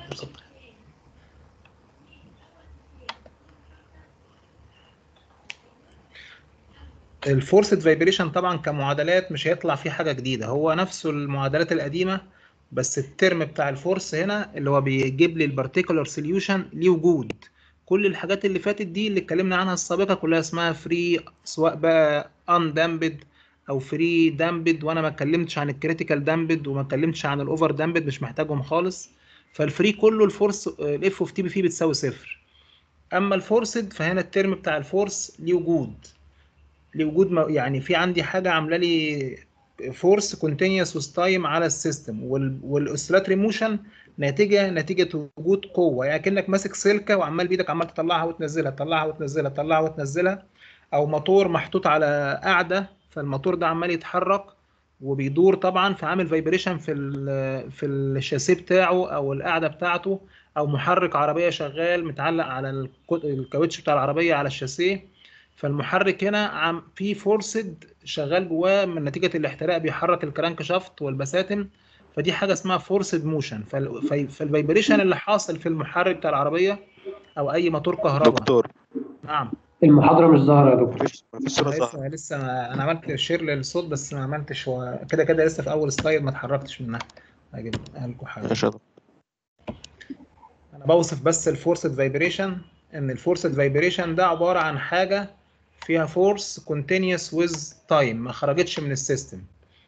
الفورسد فايبريشن طبعا كمعادلات مش هيطلع فيه حاجه جديده هو نفسه المعادلات القديمه بس الترم بتاع الفورس هنا اللي هو بيجيب لي البارتيكولار سوليوشن ليه وجود كل الحاجات اللي فاتت دي اللي اتكلمنا عنها السابقه كلها اسمها فري سواء بقى ان دامبد او فري دامبد وانا ما اتكلمتش عن الكريتيكال دامبد وما اتكلمتش عن الاوفر دامبد مش محتاجهم خالص فالفري كله الفورس الاف اوف تي بي فيه بتساوي صفر اما الفورسد فهنا الترم بتاع الفورس ليه وجود ليه وجود يعني في عندي حاجه عامله لي فورس كونتينيوس وذ تايم على السيستم والاوسيلاتري موشن ناتجه نتيجه وجود قوه يعني كانك ماسك سلكه وعمال بايدك عمال تطلعها وتنزلها تطلعها وتنزلها تطلعها وتنزلها او موتور محطوط على قاعده فالموتور ده عمال يتحرك وبيدور طبعا فعامل فايبريشن في ال في الشاسيه بتاعه او القاعده بتاعته او محرك عربيه شغال متعلق على الكاوتش بتاع العربيه على الشاسيه فالمحرك هنا عم في فورسد شغال جواه من نتيجه الاحتراق بيحرك الكرانك شافت والبساتم فدي حاجه اسمها فورسد موشن فالفايبريشن اللي حاصل في المحرك بتاع العربيه او اي موتور كهرباء دكتور نعم المحاضرة مش ظاهرة يا دكتور مفيش مفيش صورة لسه ظاهرة لسه انا عملت شير للصوت بس ما عملتش هو كده كده لسه في اول سلايد ما اتحركتش منها هجيبها لكم حاجه ماشي يا دكتور. انا بوصف بس الفورسد فايبريشن ان الفورسد فايبريشن ده عباره عن حاجه فيها فورس كونتينيوس ويز تايم ما خرجتش من السيستم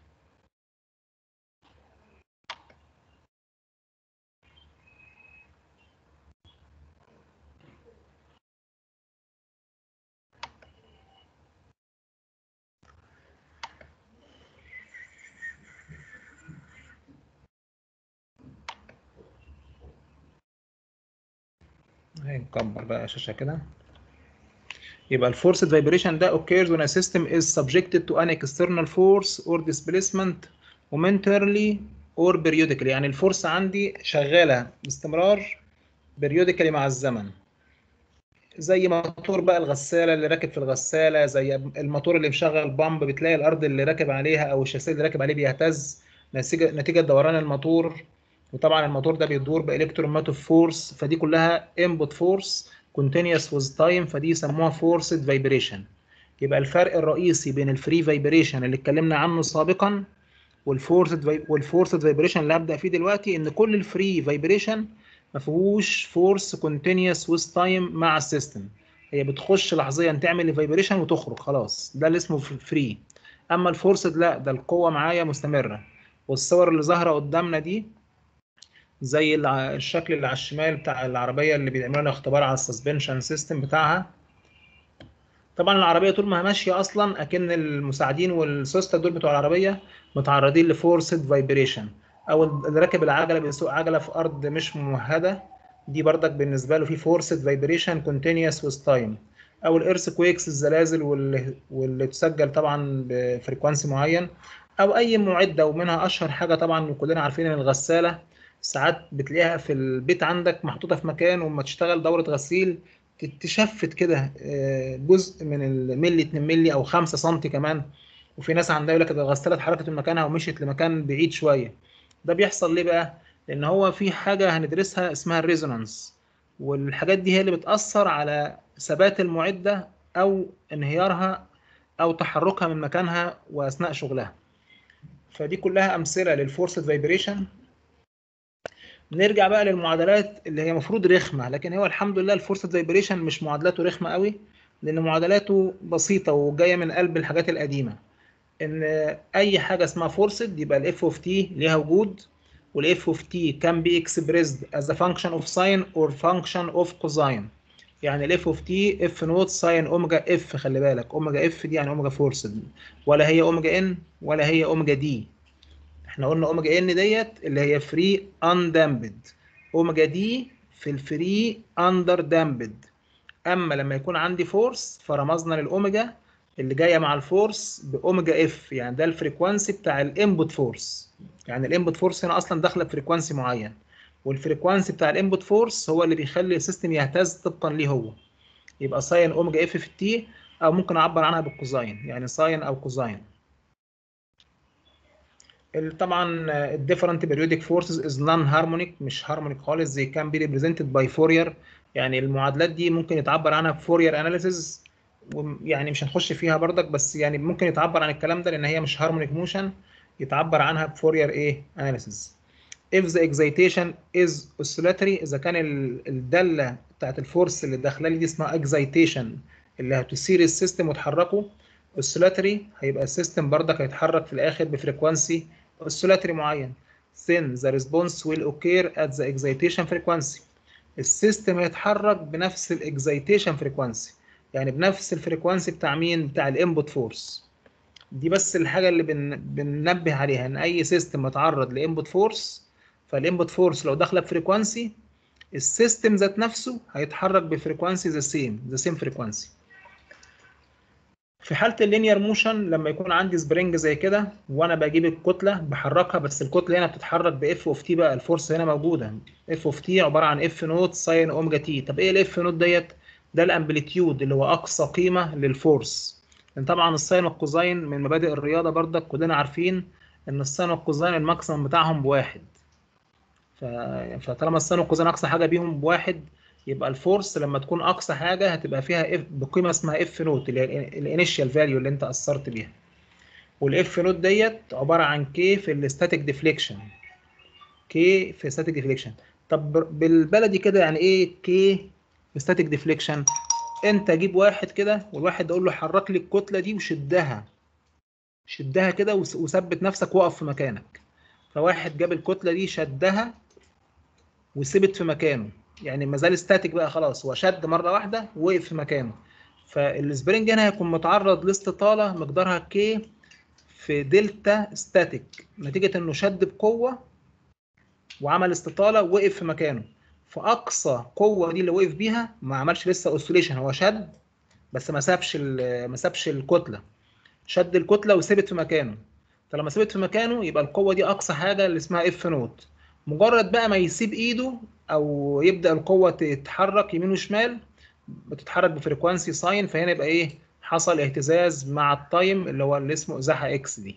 هنكبر بقى الشاشة كده يبقى الفورسد فايبريشن ده occurs when a system is subjected to an external force or displacement momentarily or periodically يعني الفورس عندي شغالة باستمرار periodically مع الزمن زي موتور بقى الغسالة اللي راكب في الغسالة زي الموتور اللي مشغل بامب بتلاقي الأرض اللي راكب عليها أو الشاسيه اللي راكب عليه بيهتز نتيجة نتيجة دوران الموتور وطبعا الموتور ده بيدور بالكتروماتيف فورس فدي كلها انبوت فورس كونتينيوس ويز تايم فدي يسموها فورسد فايبريشن يبقى الفرق الرئيسي بين الفري فايبريشن اللي اتكلمنا عنه سابقا والفورسد والفورسد فايبريشن اللي هبدا فيه دلوقتي ان كل الفري فايبريشن ما فيهوش فورس كونتينيوس ويز تايم مع السيستم هي بتخش لحظيا تعمل فايبريشن وتخرج خلاص ده اللي اسمه فري اما الفورسد لا ده القوه معايا مستمره والصور اللي ظاهره قدامنا دي زي الع- الشكل اللي على الشمال بتاع العربية اللي بيعملوا لها اختبار على السسبنشن سيستم بتاعها طبعا العربية طول ما هي ماشية أصلا أكن المساعدين والسوسته دول بتوع العربية متعرضين لفورسد فايبريشن أو اللي راكب العجلة بيسوق عجلة في أرض مش ممهدة دي بردك بالنسبة له في فورسد فايبريشن كونتينيوس ويز تايم أو الإيرث كويكس الزلازل واللي, واللي تسجل طبعا بفريكوانسي معين أو أي معدة ومنها أشهر حاجة طبعا كلنا عارفين إن الغسالة ساعات بتلاقيها في البيت عندك محطوطة في مكان وما تشتغل دورة غسيل تشفت كده آه، جزء من الملي 2 ملي او 5 سم كمان وفي ناس عندها يقول لك الغساله اتحركت من مكانها ومشيت لمكان بعيد شويه ده بيحصل ليه بقى لان هو في حاجه هندرسها اسمها الريزونانس والحاجات دي هي اللي بتاثر على ثبات المعده او انهيارها او تحركها من مكانها واثناء شغلها فدي كلها امثله للفورسد فايبريشن نرجع بقى للمعادلات اللي هي المفروض رخمه لكن هو الحمد لله الفورسد فايبريشن مش معادلاته رخمه قوي لان معادلاته بسيطه وجايه من قلب الحاجات القديمه ان اي حاجه اسمها فورسد يبقى الاف اوف تي ليها وجود والاف اوف تي كان بي اكسبريسد از ا فانكشن اوف ساين اور فانكشن اوف كوزاين يعني الاف اوف تي اف نوت ساين اوميجا اف خلي بالك اوميجا اف دي يعني اوميجا فورسد ولا هي اوميجا ان ولا هي اوميجا دي احنا قلنا اوميجا ان ديت اللي هي فري اندامبد اوميجا دي في الفري اندر دامبد اما لما يكون عندي فورس فرمزنا للاوميجا اللي جايه مع الفورس باوميجا اف يعني ده الفريكوانسي بتاع الانبوت فورس يعني الانبوت فورس هنا اصلا داخله بفريكوانسي معين والفريكوانسي بتاع الانبوت فورس هو اللي بيخلي السيستم يهتز طبقا ليه هو يبقى ساين اوميجا اف في التي او ممكن اعبر عنها بالكوزاين يعني ساين او كوزاين ال- طبعا الديفرنت periodic forces is non harmonic مش harmonic خالص they can be represented by Fourier يعني المعادلات دي ممكن يتعبر عنها ب Fourier analysis ويعني مش هنخش فيها برضك بس يعني ممكن يتعبر عن الكلام ده لان هي مش harmonic motion يتعبر عنها ب Fourier ايه analysis if the excitation is oscillatory اذا كان ال- الداله بتاعت الفورس اللي داخله لي دي اسمها excitation اللي هتثير السيستم وتحركه oscillatory هيبقى السيستم برضك هيتحرك في الاخر بفريكوانسي oscillatory معين then the response will occur at the excitation frequency السيستم هيتحرك بنفس الاكزيتيشن فريكوانسي يعني بنفس الفريكوانسي بتاع مين بتاع الانبوت فورس دي بس الحاجه اللي بن... بننبه عليها ان اي سيستم متعرض لانبوت فورس فالانبوت فورس لو داخله بفريكوانسي السيستم ذات نفسه هيتحرك بفريكوانسي ذا سيم ذا سيم فريكوانسي في حاله اللينير موشن لما يكون عندي سبرينج زي كده وانا بجيب الكتله بحركها بس الكتله هنا بتتحرك باف اوف تي بقى الفورس هنا موجوده اف اوف تي عباره عن اف نوت ساين اوميجا تي طب ايه الاف نوت ديت ده الامبليتيود اللي هو اقصى قيمه للفورس لان طبعا الساين والكوزاين من مبادئ الرياضه برضك كلنا عارفين ان الساين والكوزاين الماكسيمم بتاعهم بواحد ف... فطالما الساين والكوزاين اقصى حاجه بيهم بواحد يبقى الفورس لما تكون اقصى حاجه هتبقى فيها اف بقيمه اسمها اف نوت اللي هي الانيشال فاليو اللي انت اثرت بيها والاف نوت ديت عباره عن كي في الستاتيك ديفليكشن كي في ستاتيك ديفليكشن طب بالبلدي كده يعني ايه كي في ستاتيك ديفليكشن انت جيب واحد كده والواحد ده اقول له حرك لي الكتله دي وشدها شدها كده وس- وثبت نفسك وقف في مكانك فواحد جاب الكتله دي شدها وثبت في مكانه يعني ما زال ستاتيك بقى خلاص هو شد مره واحده ووقف في مكانه فالسبرينج هنا هيكون متعرض لاستطاله مقدارها كي في دلتا ستاتيك نتيجه انه شد بقوه وعمل استطاله ووقف في مكانه فاقصى قوه دي اللي وقف بيها ما عملش لسه اوسيليشن هو شد بس ما سابش ال- ما سابش الكتله شد الكتله وثبت في مكانه فلما ثبت في مكانه يبقى القوه دي اقصى حاجه اللي اسمها اف نوت مجرد بقى ما يسيب ايده او يبدا القوه تتحرك يمين وشمال بتتحرك بفريكوانسي ساين فهنا يبقى ايه حصل اهتزاز مع التايم اللي هو اللي اسمه ازاحه اكس دي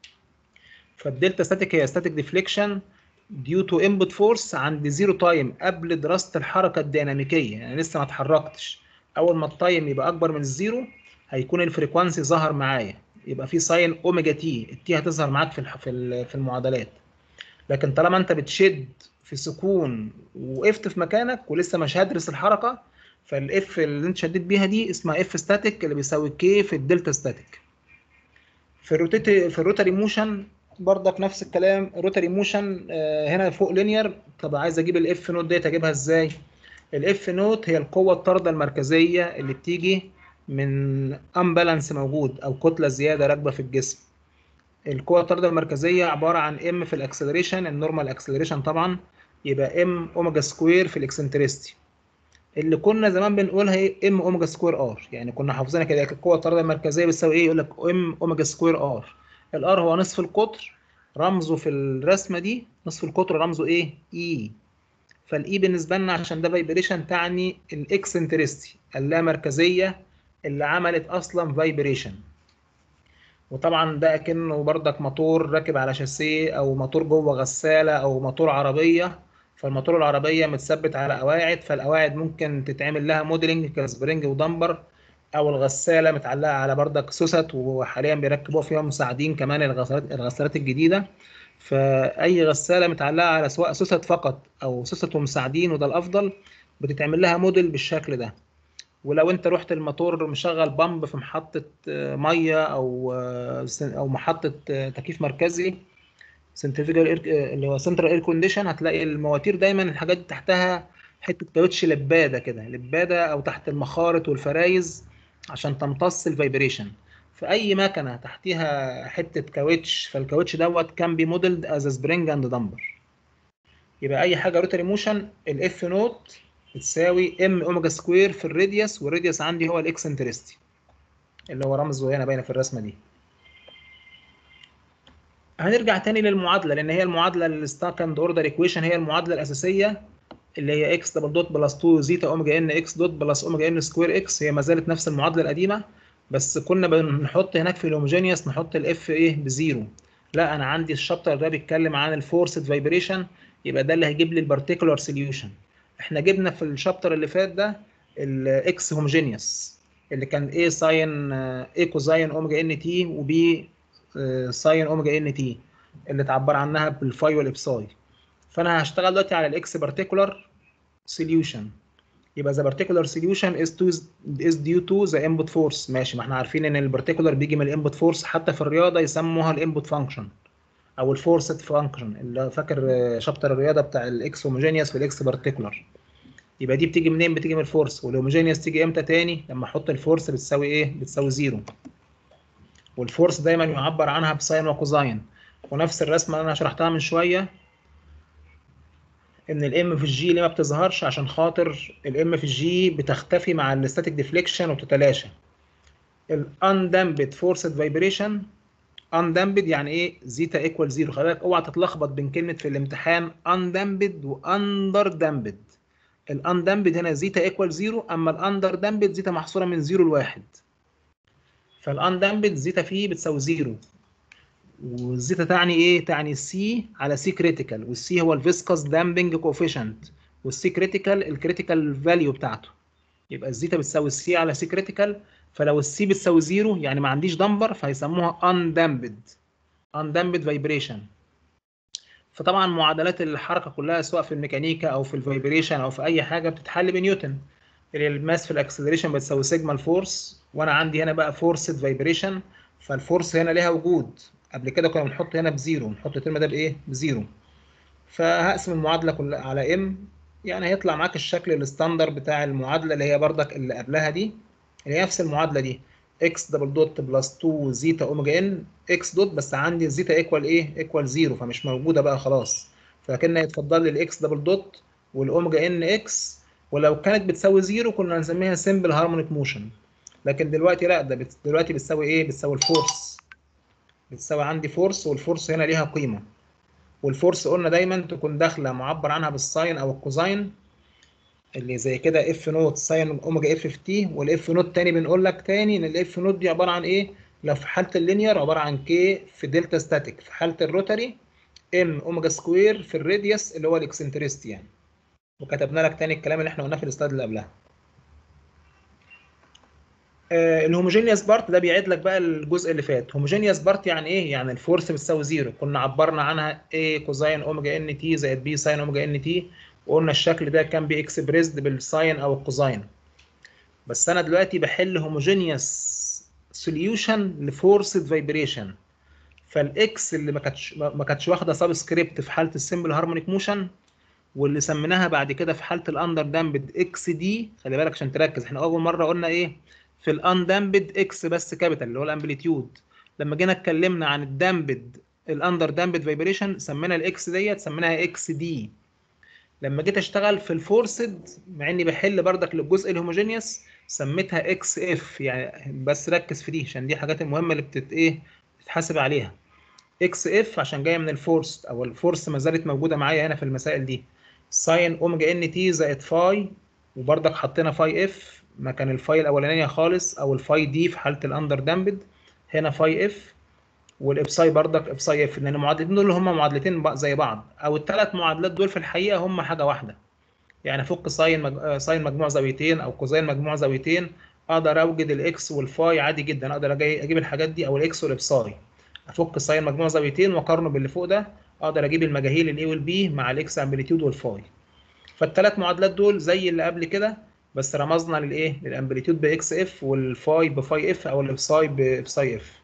فالدلتا ستاتيك هي ستاتيك ديفليكشن ديو تو انبوت فورس عند زيرو تايم قبل دراسه الحركه الديناميكيه يعني لسه ما اتحركتش اول ما التايم يبقى اكبر من الزيرو هيكون الفريكوانسي ظهر معايا يبقى في ساين اوميجا تي التي هتظهر معاك في الح- في ال- في المعادلات لكن طالما انت بتشد في سكون وقفت في مكانك ولسه مش هدرس الحركه فالاف اللي انت شديت بيها دي اسمها اف ستاتيك اللي بيساوي كي في الدلتا ستاتيك في الروتيتي في الروتاري موشن برضك نفس الكلام الروتاري موشن هنا فوق لينير طب عايز اجيب الاف نوت ديت اجيبها ازاي الاف نوت هي القوه الطارده المركزيه اللي بتيجي من امبالانس موجود او كتله زياده راكبه في الجسم القوه الطارده المركزيه عباره عن ام في الاكسلريشن النورمال اكسلريشن طبعا يبقى ام اوميجا سكوير في الاكسنتريستي اللي كنا زمان بنقولها ايه ام اوميجا سكوير ار يعني كنا حافظينها كده القوه الطارده المركزيه بتساوي ايه يقول لك ام اوميجا سكوير ار الار هو نصف القطر رمزه في الرسمه دي نصف القطر رمزه ايه اي فالاي بالنسبه لنا عشان ده فايبريشن تعني الاكسنتريستي اللامركزيه اللي عملت اصلا فايبريشن وطبعا ده كأنه بردك موتور راكب على شاسيه او موتور جوه غساله او موتور عربيه فالموتور العربيه متثبت على قواعد فالقواعد ممكن تتعمل لها موديلنج كسبرينج ودمبر او الغساله متعلقه على بردك سوست وحاليا بيركبوا فيها مساعدين كمان الغسالات الغسالات الجديده فاي غساله متعلقه على سواء سوست فقط او سوست ومساعدين وده الافضل بتتعمل لها موديل بالشكل ده ولو انت رحت الموتور مشغل بامب في محطه آه، ميه او آه، سن- او محطه آه، تكييف مركزي سنترفيجال اللي هو سنترال اير كونديشن هتلاقي المواتير دايما الحاجات دي تحتها حته كاوتش لباده كده لباده او تحت المخارط والفرايز عشان تمتص الفايبريشن في اي مكنه تحتيها حته كاوتش فالكاوتش دوت كان بي موديلد از سبرينج اند دمبر يبقى اي حاجه روتري موشن الاف نوت بتساوي ام اوميجا سكوير في الراديوس والراديوس عندي هو الاكسنترستي اللي هو رمزه هنا باينه في الرسمه دي هنرجع تاني للمعادله لان هي المعادله السكند اوردر ايكويشن هي المعادله الاساسيه اللي هي اكس دبل دوت بلس 2 زيتا اوميجا ان اكس دوت بلس اوميجا ان سكوير اكس هي ما زالت نفس المعادله القديمه بس كنا بنحط هناك في الهوموجينيوس نحط الاف ايه بزيرو لا انا عندي الشابتر ده بيتكلم عن الفورسد فايبريشن يبقى ده اللي هيجيب لي البارتيكولار سوليوشن احنا جبنا في الشابتر اللي فات ده الاكس هوموجينيوس اللي كان A ساين A كوزاين اوميجا ان تي وبي ساين اوميجا ان تي اللي تعبر عنها بالفاي والابساي فانا هشتغل دلوقتي على الاكس بارتيكولار سوليوشن يبقى the particular solution is to is due to the input force ماشي ما احنا عارفين ان البارتيكولار بيجي من الانبوت فورس حتى في الرياضه يسموها الانبوت فانكشن او الفورسد فانكشن اللي فاكر شابتر الرياضه بتاع الاكس هوموجينيوس والاكس بارتيكولار يبقى دي بتيجي منين بتيجي من الفورس والهوموجينيوس تيجي امتى تاني لما احط الفورس بتساوي ايه بتساوي زيرو والفورس دايما يعبر عنها بساين وكوزاين ونفس الرسمه اللي انا شرحتها من شويه ان الام في الجي ليه ما بتظهرش عشان خاطر الام في الجي بتختفي مع الستاتيك ديفليكشن وبتتلاشى الاندمبد فورسد فايبريشن اندمبد يعني ايه زيتا ايكوال زيرو خلي بالك اوعى تتلخبط بين كلمه في الامتحان اندمبد واندر دمبد الاندمبد هنا زيتا ايكوال زيرو اما الاندر دمبد زيتا محصوره من زيرو لواحد فالاندمبد زيتا فيه بتساوي زيرو والزيتا تعني ايه؟ تعني سي على سي كريتيكال والسي هو الفيسكس دامبنج كوفيشنت والسي كريتيكال الكريتيكال فاليو بتاعته يبقى الزيتا بتساوي السي على سي كريتيكال فلو السي بتساوي زيرو يعني ما عنديش دمبر فهيسموها اندامبد اندامبد فايبريشن فطبعا معادلات الحركه كلها سواء في الميكانيكا او في الفايبريشن او في اي حاجه بتتحل بنيوتن اللي الماس في الاكسلريشن بتساوي سيجما الفورس وانا عندي هنا بقى فورسد فايبريشن فالفورس هنا ليها وجود قبل كده كنا بنحط هنا بزيرو نحط الترم ده بايه بزيرو فهقسم المعادله كلها على ام يعني هيطلع معاك الشكل الستاندر بتاع المعادله اللي هي بردك اللي قبلها دي اللي هي نفس المعادله دي اكس دبل دوت بلس 2 زيتا اوميجا ان اكس دوت بس عندي الزيتا ايكوال ايه ايكوال زيرو فمش موجوده بقى خلاص فكان يتفضل لي الاكس دبل دوت والاوميجا ان اكس ولو كانت بتساوي زيرو كنا هنسميها سمبل هارمونيك موشن لكن دلوقتي لا ده بت... دلوقتي بتساوي ايه بتساوي الفورس بتساوي عندي فورس والفورس هنا ليها قيمه والفورس قلنا دايما تكون داخله معبر عنها بالساين او الكوزاين اللي زي كده اف نوت ساين اوميجا اف في تي والاف نوت تاني بنقول لك تاني ان الاف نوت دي عباره عن ايه لو في حاله اللينير عباره عن كي في دلتا ستاتيك في حاله الروتري ام اوميجا سكوير في الراديوس اللي هو الاكسنتريستي يعني وكتبنا لك تاني الكلام اللي احنا قلناه في السلايد اللي قبلها آه الهوموجينيوس بارت ده بيعيد لك بقى الجزء اللي فات هوموجينيوس بارت يعني ايه يعني الفورس بتساوي زيرو كنا عبرنا عنها A كوزاين اوميجا ان تي زائد بي ساين اوميجا ان تي وقلنا الشكل ده كان بي اكسبريسد بالساين او الكوزاين بس انا دلوقتي بحل هوموجينيوس سوليوشن لفورسد فايبريشن فالاكس اللي ما كانتش ما كانتش واخده سبسكريبت في حاله السمبل هارمونيك موشن واللي سميناها بعد كده في حاله الاندر دامبد اكس دي خلي بالك عشان تركز احنا اول مره قلنا ايه في الاندامبد اكس بس كابيتال اللي هو الامبليتيود لما جينا اتكلمنا عن الدامبد الاندر دامبد فايبريشن سمينا الاكس ديت سميناها اكس دي لما جيت اشتغل في الفورسد مع اني بحل بردك للجزء الهوموجينيوس سميتها اكس اف يعني بس ركز في دي عشان دي الحاجات المهمه اللي بتت ايه بتتحاسب عليها اكس اف عشان جايه من الفورس او الفورس ما زالت موجوده معايا هنا في المسائل دي ساين اوميجا ان تي زائد فاي وبردك حطينا فاي اف مكان الفاي الاولانيه خالص او الفاي دي في حاله الاندر دامبد هنا فاي اف والابساي بردك ابساي اف لان المعادلتين دول هم معادلتين زي بعض او الثلاث معادلات دول في الحقيقه هم حاجه واحده يعني افك ساين مج... ساين مجموع زاويتين او كوزين مجموع زاويتين اقدر اوجد الاكس والفاي عادي جدا اقدر اجيب الحاجات دي او الاكس والابساي افك ساين مجموع زاويتين واقارنه باللي فوق ده اقدر اجيب المجاهيل الاي والبي مع الاكس امبليتيود والفاي فالثلاث معادلات دول زي اللي قبل كده بس رمزنا للايه للامبليتيود باكس اف والفاي بفاي اف او الابساي بابساي اف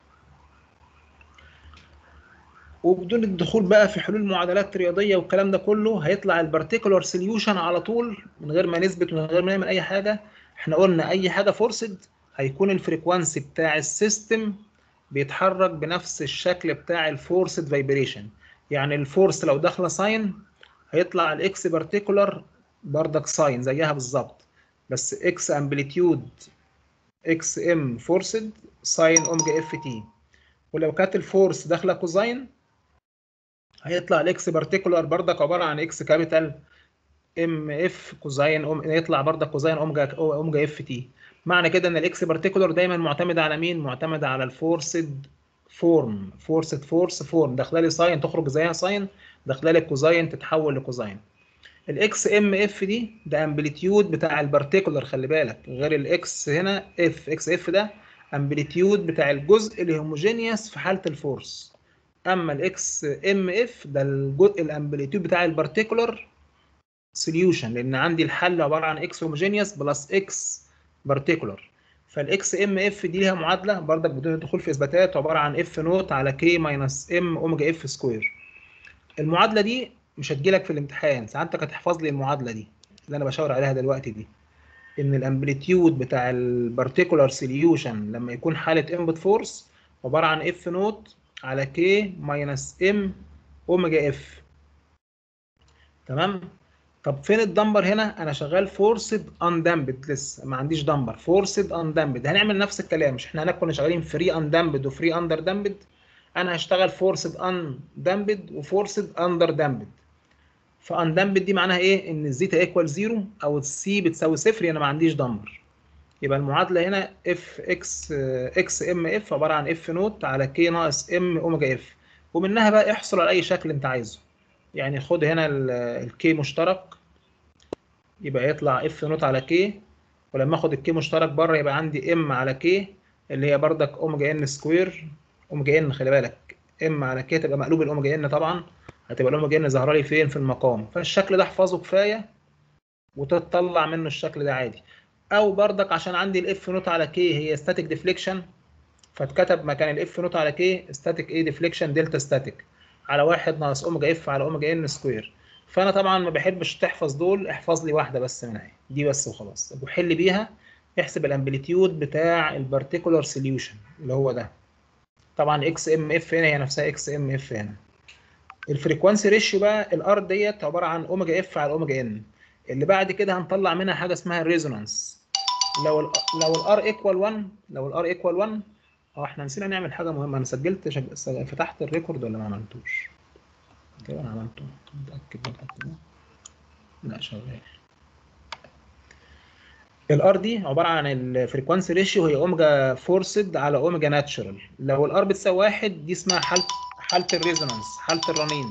وبدون الدخول بقى في حلول معادلات رياضيه والكلام ده كله هيطلع البارتيكولار سوليوشن على طول من غير ما نثبت ومن غير ما نعمل اي حاجه احنا قلنا اي حاجه فورسد هيكون الفريكوانسي بتاع السيستم بيتحرك بنفس الشكل بتاع الفورسد فايبريشن يعني الفورس لو داخله ساين هيطلع الاكس بارتيكولار بردك ساين زيها بالظبط بس اكس امبليتيود اكس ام فورسد ساين اوميجا اف تي ولو كانت الفورس داخله كوزاين هيطلع الاكس بارتيكولار بردك عباره عن اكس كابيتال ام اف كوزاين أم... يطلع بردك كوزاين اوميجا اوميجا اف تي معنى كده ان الاكس بارتيكولار دايما معتمد على مين معتمد على الفورسد فورم فورسد فورس فورم داخله لي ساين تخرج زيها ساين داخله لي كوزاين تتحول لكوزاين الاكس ام اف دي ده امبليتيود بتاع البارتيكولر خلي بالك غير الاكس هنا اف اكس اف ده امبليتيود بتاع الجزء الهوموجينيوس في حاله الفورس اما الاكس ام اف ده الجزء الامبليتيود بتاع البارتيكولر سوليوشن لان عندي الحل عباره عن اكس هوموجينيوس بلس اكس بارتيكولر فالاكس ام اف دي ليها معادله برضك بدون دخول في اثباتات عباره عن اف نوت على كي ماينس ام اوميجا اف سكوير المعادله دي مش هتجيلك في الامتحان ساعتك هتحفظ لي المعادله دي اللي انا بشاور عليها دلوقتي دي ان الامبليتيود بتاع البارتيكولار سوليوشن لما يكون حاله انبوت فورس عباره عن اف نوت على كي ماينس ام اوميجا اف تمام طب فين الدمبر هنا انا شغال فورسد اندامبد لسه ما عنديش دمبر فورسد اندامبد هنعمل نفس الكلام مش احنا هناك كنا شغالين فري اندامبد وفري اندر دامبد انا هشتغل فورسد اندامبد وفورسد اندر دامبد فاندامبد دي معناها ايه ان الزيتا ايكوال زيرو او السي بتساوي صفر انا ما عنديش دمبر يبقى المعادله هنا اف اكس اكس ام اف عباره عن اف نوت على كي ناقص ام اوميجا اف ومنها بقى احصل على اي شكل انت عايزه يعني خد هنا الكي مشترك يبقى يطلع اف نوت على كي ولما اخد الكي مشترك بره يبقى عندي ام على كي اللي هي بردك اوميجا ان سكوير اوميجا ان خلي بالك ام على كي تبقى مقلوب الاوميجا ان طبعا هتبقى الاوميجا ان ظاهره لي فين في المقام فالشكل ده احفظه كفايه وتطلع منه الشكل ده عادي او بردك عشان عندي الاف نوت على كي هي ستاتيك ديفليكشن فاتكتب مكان الاف نوت على كي ستاتيك ايه ديفليكشن دلتا ستاتيك على واحد ناقص اوميجا اف على اوميجا ان سكوير فانا طبعا ما بحبش تحفظ دول احفظ لي واحده بس منها دي بس وخلاص وحل بيها احسب الامبليتيود بتاع البارتيكولار سوليوشن اللي هو ده طبعا اكس ام اف هنا هي نفسها اكس ام اف هنا الفريكوانسي ريشيو بقى الار ديت عباره عن اوميجا اف على اوميجا ان اللي بعد كده هنطلع منها حاجه اسمها الريزونانس لو ال لو الار ايكوال 1 لو الار ايكوال 1 اه احنا نسينا نعمل حاجه مهمه انا سجلت شج... فتحت الريكورد ولا ما عملتوش كده انا عملته متاكد متاكد لا شغال الار دي عباره عن الفريكوانسي ريشيو هي اوميجا فورسد على اوميجا ناتشرال لو الار بتساوي واحد دي اسمها حاله حاله الريزونانس حاله الرنين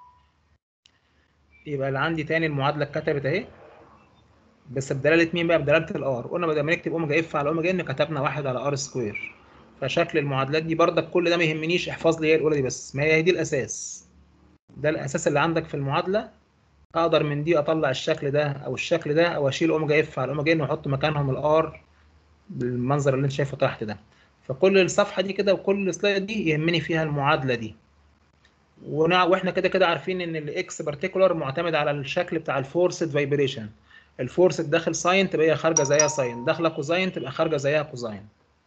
يبقى اللي عندي تاني المعادله اتكتبت اهي بس بدلاله مين بقى بدلاله الار قلنا بدل ما نكتب اوميجا اف على اوميجا ان كتبنا واحد على ار سكوير فشكل المعادلات دي بردك كل ده ما يهمنيش احفظ لي هي الاولى دي بس ما هي دي الاساس ده الاساس اللي عندك في المعادله اقدر من دي اطلع الشكل ده او الشكل ده او اشيل اوميجا اف على اوميجا ان واحط مكانهم الار بالمنظر اللي انت شايفه تحت ده فكل الصفحه دي كده وكل سلايد دي يهمني فيها المعادله دي واحنا كده كده عارفين ان الاكس بارتيكولار معتمد على الشكل بتاع الفورسد فايبريشن الفورسد داخل ساين تبقى هي خارجه زيها ساين داخله كوزاين تبقى خارجه زيها كوزاين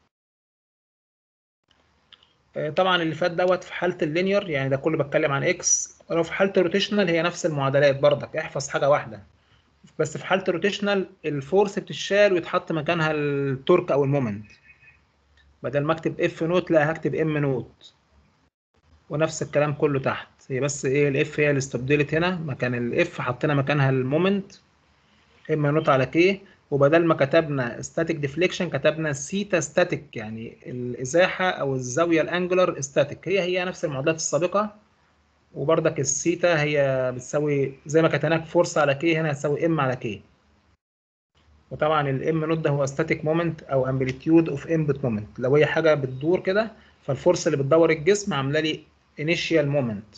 طبعا اللي فات دوت في حاله اللينير يعني ده كله بتكلم عن اكس لو في حاله الروتيشنال هي نفس المعادلات برضك احفظ حاجه واحده بس في حاله الروتيشنال الفورس بتتشال ويتحط مكانها التورك او المومنت بدل ما اكتب اف نوت لا هكتب ام نوت ونفس الكلام كله تحت هي بس ايه الاف هي اللي استبدلت هنا مكان الاف حطينا مكانها المومنت ام نوت على كي وبدل ما كتبنا ستاتيك ديفليكشن كتبنا سيتا ستاتيك يعني الازاحه او الزاويه الانجلر ستاتيك هي هي نفس المعادلات السابقه وبرضك السيتا هي بتساوي زي ما كانت هناك فورس على كي هنا هتساوي ام على كي وطبعا الام نوت ده هو ستاتيك مومنت او امبليتيود اوف انبوت مومنت لو هي حاجه بتدور كده فالفورس اللي بتدور الجسم عامله لي انيشيال مومنت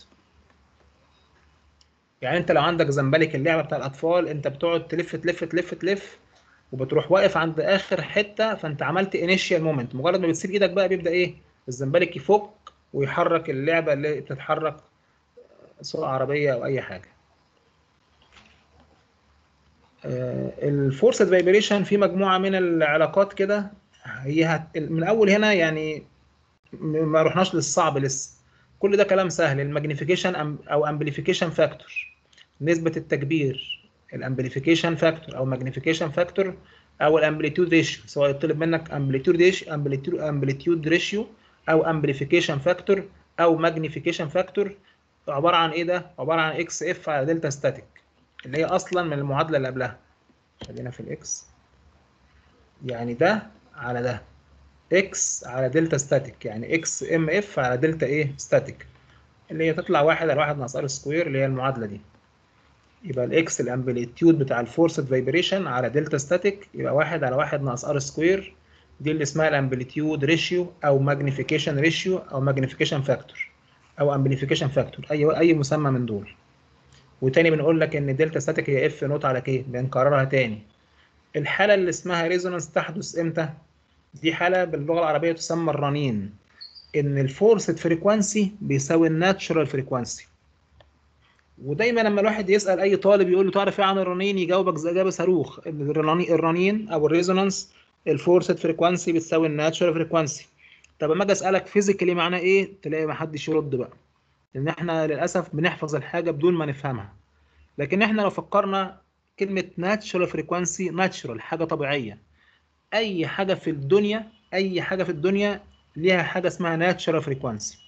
يعني انت لو عندك زنبلك اللعبه بتاع الاطفال انت بتقعد تلف تلف تلف تلف وبتروح واقف عند اخر حته فانت عملت انيشيال مومنت مجرد ما بتسيب ايدك بقى بيبدا ايه الزنبلك يفك ويحرك اللعبه اللي بتتحرك سرعه عربيه او اي حاجه الفورسد فايبريشن في مجموعه من العلاقات كده هي هت... من اول هنا يعني ما رحناش للصعب لسه كل ده كلام سهل الماجنيفيكيشن او امبليفيكيشن فاكتور نسبه التكبير الامبليفيكيشن فاكتور او ماجنيفيكيشن فاكتور او الامبليتيود ريشيو سواء يطلب منك امبليتيود ريشيو امبليتيود ريشيو او امبليفيكيشن فاكتور او ماجنيفيكيشن فاكتور عباره عن ايه ده عباره عن اكس اف على دلتا ستاتيك اللي هي اصلا من المعادله اللي قبلها خلينا في الاكس يعني ده على ده اكس على دلتا ستاتيك يعني اكس ام اف على دلتا ايه ستاتيك اللي هي تطلع واحد على واحد ناقص ار سكوير اللي هي المعادله دي يبقى الاكس الامبليتيود بتاع الفورسد فايبريشن على دلتا ستاتيك يبقى واحد على واحد ناقص ار سكوير دي اللي اسمها الامبليتيود ريشيو او ماجنيفيكيشن ريشيو او ماجنيفيكيشن فاكتور او امبليفيكيشن فاكتور اي اي مسمى من دول وتاني بنقول لك ان دلتا ستاتيك هي اف نوت على كي بنكررها تاني الحاله اللي اسمها ريزونانس تحدث امتى دي حاله باللغه العربيه تسمى الرنين ان الفورسد فريكوانسي بيساوي الناتشورال فريكوانسي ودايما لما الواحد يسال اي طالب يقول له تعرف ايه عن الرنين يجاوبك زي اجابه صاروخ الرنين او الريزونانس الفورسد فريكوانسي بتساوي الناتشورال فريكوانسي طب اما اجي اسالك فيزيكالي معناه ايه تلاقي ما حدش يرد بقى لان احنا للاسف بنحفظ الحاجه بدون ما نفهمها لكن احنا لو فكرنا كلمه ناتشورال فريكوانسي ناتشورال حاجه طبيعيه اي حاجه في الدنيا اي حاجه في الدنيا ليها حاجه اسمها ناتشورال فريكوانسي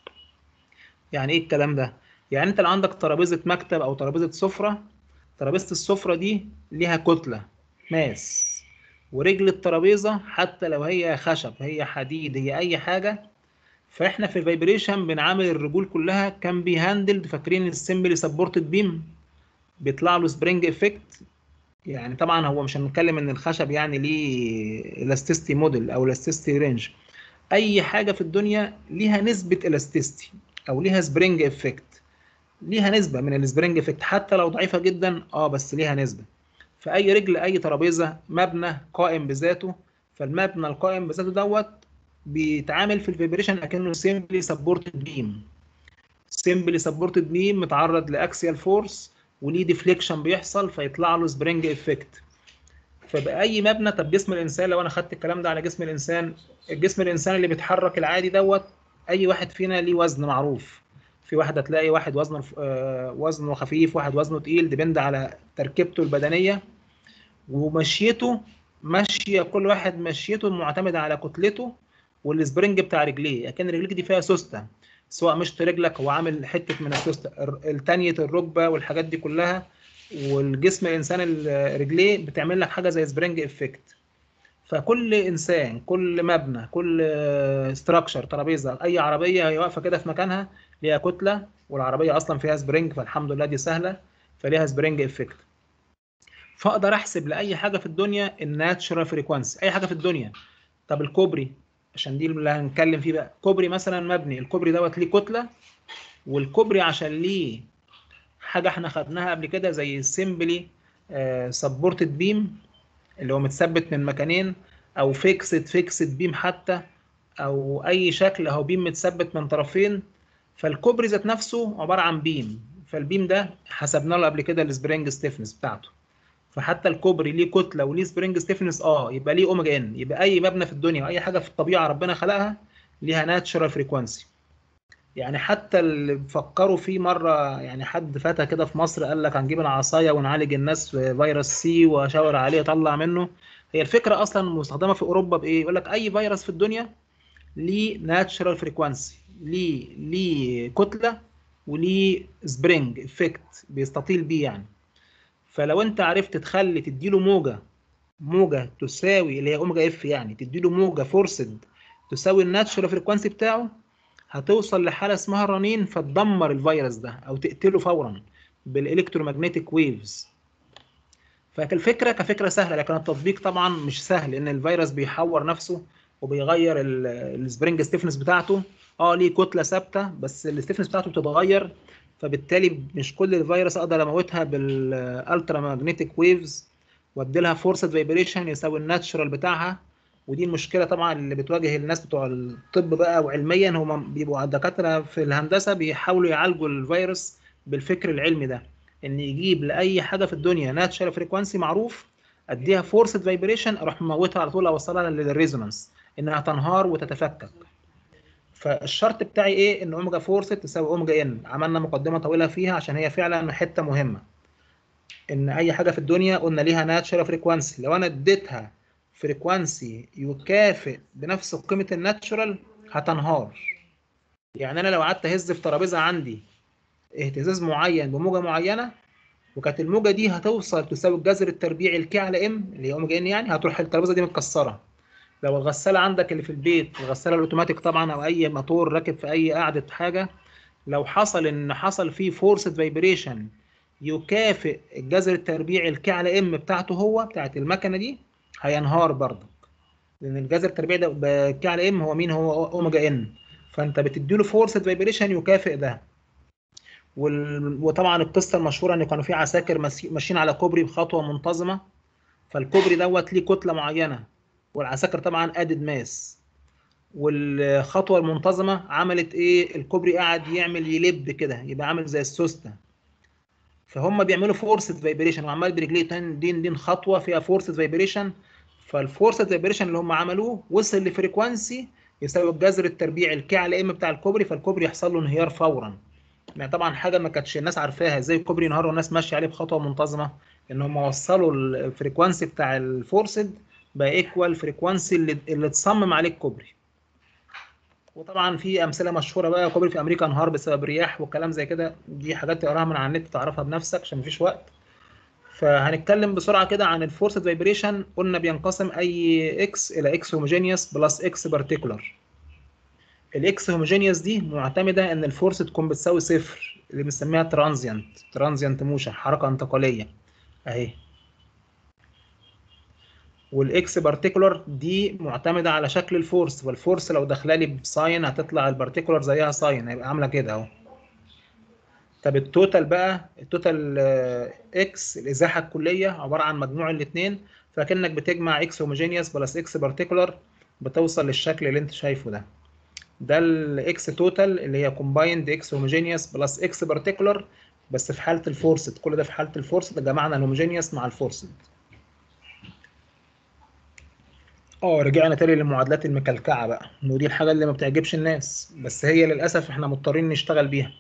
يعني ايه الكلام ده يعني انت لو عندك ترابيزه مكتب او ترابيزه سفره ترابيزه السفره دي ليها كتله ماس ورجل الترابيزه حتى لو هي خشب هي حديد هي اي حاجه فاحنا في الفايبريشن بنعامل الرجول كلها كان بي هاندلد فاكرين السمبلي سبورتد بيم بيطلع له سبرينج افكت يعني طبعا هو مش هنتكلم ان الخشب يعني ليه الاستيستي موديل او الاستيستي رينج اي حاجه في الدنيا ليها نسبه الاستيستي او ليها سبرينج افكت ليها نسبه من السبرينج افكت حتى لو ضعيفه جدا اه بس ليها نسبه فاي رجل اي ترابيزه مبنى قائم بذاته فالمبنى القائم بذاته دوت بيتعامل في الفيبريشن اكنه سيمبلي سبورتد بيم سيمبلي سبورتد بيم متعرض لاكسيال فورس وليه ديفليكشن بيحصل فيطلع له سبرينج افكت فباي مبنى طب جسم الانسان لو انا خدت الكلام ده على جسم الانسان الجسم الانسان اللي بيتحرك العادي دوت اي واحد فينا ليه وزن معروف في واحد هتلاقي واحد وزنه آه وزنه خفيف واحد وزنه تقيل ديبند على تركيبته البدنيه ومشيته ماشيه كل واحد مشيته معتمده على كتلته والسبرينج بتاع رجليه اكن رجليك دي فيها سوسته سواء مشط رجلك هو عامل حته من السوسته التانية الركبه والحاجات دي كلها والجسم الانسان رجليه بتعمل لك حاجه زي سبرينج افكت فكل انسان كل مبنى كل ستراكشر ترابيزه اي عربيه هي واقفه كده في مكانها ليها كتله والعربيه اصلا فيها سبرينج فالحمد لله دي سهله فليها سبرينج افكت فاقدر احسب لاي حاجه في الدنيا الناتشورال فريكوانسي اي حاجه في الدنيا طب الكوبري عشان دي اللي هنتكلم فيه بقى كوبري مثلا مبني الكوبري دوت ليه كتله والكوبري عشان ليه حاجه احنا خدناها قبل كده زي سيمبلي سبورتد بيم اللي هو متثبت من مكانين او فيكسد فيكسد بيم حتى او اي شكل اهو بيم متثبت من طرفين فالكوبري ذات نفسه عباره عن بيم فالبيم ده حسبنا له قبل كده السبرينج ستيفنس بتاعته فحتى الكوبري ليه كتله وليه سبرينج ستيفنس اه يبقى ليه اوميجا ان يبقى اي مبنى في الدنيا واي حاجه في الطبيعه ربنا خلقها ليها ناتشورال فريكوانسي يعني حتى اللي فكروا فيه مره يعني حد فتى كده في مصر قال لك هنجيب العصايه ونعالج الناس فيروس سي واشاور عليه اطلع منه هي الفكره اصلا مستخدمه في اوروبا بايه يقول لك اي فيروس في الدنيا ليه ناتشورال فريكوانسي ليه ليه كتله وليه سبرينج افكت بيستطيل بيه يعني فلو انت عرفت تخلي تديله موجه موجه تساوي اللي هي اوميجا اف يعني تديله موجه فورسد تساوي الناتشورال فريكوانسي بتاعه هتوصل لحاله اسمها الرنين فتدمر الفيروس ده او تقتله فورا بالالكترومagnetic ويفز فالفكره كفكره سهله لكن التطبيق طبعا مش سهل لان الفيروس بيحور نفسه وبيغير السبرينج ستيفنس بتاعته اه ليه كتله ثابته بس الستيفنس بتاعته بتتغير فبالتالي مش كل الفيروس اقدر اموتها بالالترا ماجنتيك ويفز وادي لها فورسد فايبريشن يساوي الناتشرال بتاعها ودي المشكله طبعا اللي بتواجه الناس بتوع الطب بقى وعلميا هم بيبقوا الدكاتره في الهندسه بيحاولوا يعالجوا الفيروس بالفكر العلمي ده ان يجيب لاي حاجه في الدنيا ناتشرال فريكوانسي معروف اديها فورسد فايبريشن اروح مموتها على طول اوصلها للريزونانس انها تنهار وتتفكك فالشرط بتاعي ايه ان اوميجا فورس تساوي اوميجا ان عملنا مقدمه طويله فيها عشان هي فعلا حته مهمه ان اي حاجه في الدنيا قلنا ليها ناتشرال فريكوانسي لو انا اديتها فريكوانسي يكافئ بنفس قيمه الناتشرال هتنهار يعني انا لو قعدت اهز في ترابيزه عندي اهتزاز معين بموجه معينه وكانت الموجه دي هتوصل تساوي الجذر التربيعي الكي على ام اللي هي اوميجا ان يعني هتروح الترابيزه دي متكسره لو الغساله عندك اللي في البيت الغساله الاوتوماتيك طبعا او اي موتور راكب في اي قاعده حاجه لو حصل ان حصل فيه فورسد فايبريشن يكافئ الجذر التربيعي الكي على ام بتاعته هو بتاعت المكنه دي هينهار برضك لان الجذر التربيعي ده بالكي على ام هو مين هو اوميجا ان فانت بتديله فورسد فايبريشن يكافئ ده وال... وطبعا القصه المشهوره ان كانوا في عساكر ماشي- ماشيين على كوبري بخطوه منتظمه فالكوبري دوت ليه كتله معينه والعساكر طبعا ادد ماس والخطوه المنتظمه عملت ايه الكوبري قاعد يعمل يلب كده يبقى عامل زي السوسته فهم بيعملوا فورسد فايبريشن وعمال برجليه تن- دين دين خطوه فيها فورسد فايبريشن فالفورسد فايبريشن اللي هم عملوه وصل لفريكوانسي يساوي الجذر التربيعي الكي على ام بتاع الكوبري فالكوبري يحصل له انهيار فورا يعني طبعا حاجه ما كانتش الناس عارفاها ازاي الكوبري ينهار والناس ماشيه عليه بخطوه منتظمه ان هم وصلوا الفريكوانسي بتاع الفورسد بقى ايكوال فريكوانسي اللي اللي اتصمم عليه الكوبري وطبعا في امثله مشهوره بقى كوبري في امريكا انهار بسبب رياح وكلام زي كده دي حاجات تقراها من على النت تعرفها بنفسك عشان مفيش وقت فهنتكلم بسرعه كده عن الفورسد فايبريشن قلنا بينقسم اي اكس الى اكس هوموجينيوس بلس اكس بارتيكولار الاكس هوموجينيوس دي معتمده ان الفورس تكون بتساوي صفر اللي بنسميها ترانزيانت ترانزيانت موشن حركه انتقاليه اهي والاكس بارتيكولار دي معتمده على شكل الفورس والفورس لو داخله لي بساين هتطلع البارتيكولار زيها ساين هيبقى عامله كده اهو طب التوتال بقى التوتال آه، اكس الازاحه الكليه عباره عن مجموع الاثنين فكانك بتجمع اكس هوموجينيوس بلس اكس بارتيكولار بتوصل للشكل اللي انت شايفه ده ده الاكس توتال اللي هي كومبايند اكس هوموجينيوس بلس اكس بارتيكولار بس في حاله الفورسد كل ده في حاله الفورسد جمعنا الهوموجينيوس مع الفورسد اه رجعنا تاني للمعادلات المكلكعه بقى ودي الحاجه اللي ما بتعجبش الناس بس هي للاسف احنا مضطرين نشتغل بيها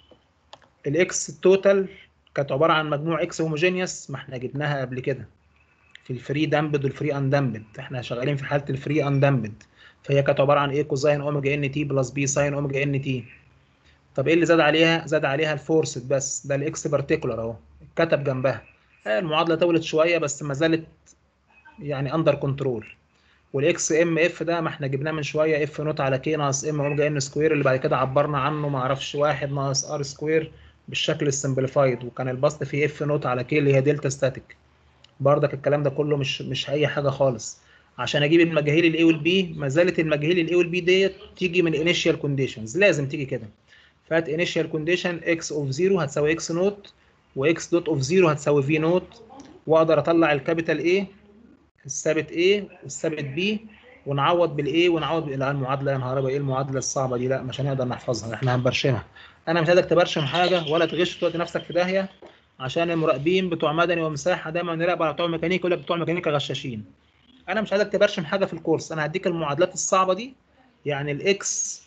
الاكس توتال كانت عباره عن مجموع اكس هوموجينيوس ما احنا جبناها قبل كده في الفري دامبد والفري اندامبد احنا شغالين في حاله الفري اندامبد فهي كانت عباره عن ايه كوزاين اوميجا ان تي بلس بي ساين اوميجا ان تي طب ايه اللي زاد عليها زاد عليها الفورسد بس ده الاكس بارتيكولار اهو اتكتب جنبها آه، المعادله طولت شويه بس ما زالت يعني اندر كنترول والاكس ام اف ده ما احنا جبناه من شويه اف نوت على كي ناقص ام اوميجا ان سكوير اللي بعد كده عبرنا عنه ما اعرفش واحد ناقص ار سكوير بالشكل السمبليفايد وكان البسط فيه اف نوت على كي اللي هي دلتا ستاتيك بردك الكلام ده كله مش مش اي حاجه خالص عشان اجيب المجاهيل الاي والبي ما زالت المجاهيل الاي والبي ديت تيجي من انيشال كونديشنز لازم تيجي كده فات انيشال كونديشن اكس اوف 0 هتساوي اكس نوت واكس دوت اوف 0 هتساوي في نوت واقدر اطلع الكابيتال ايه الثابت A والثابت B ونعوض بالايه ونعوض بال- لا المعادله يا نهار ابيض ايه المعادله الصعبه دي لا مش هنقدر نحفظها احنا هنبرشمها انا مش عايزك تبرشم حاجه ولا تغش تودي نفسك في داهيه عشان المراقبين بتوع مدني ومساحه دايما نراقب على بتوع ميكانيكا يقول لك بتوع ميكانيكا غشاشين انا مش عايزك تبرشم حاجه في الكورس انا هديك المعادلات الصعبه دي يعني الاكس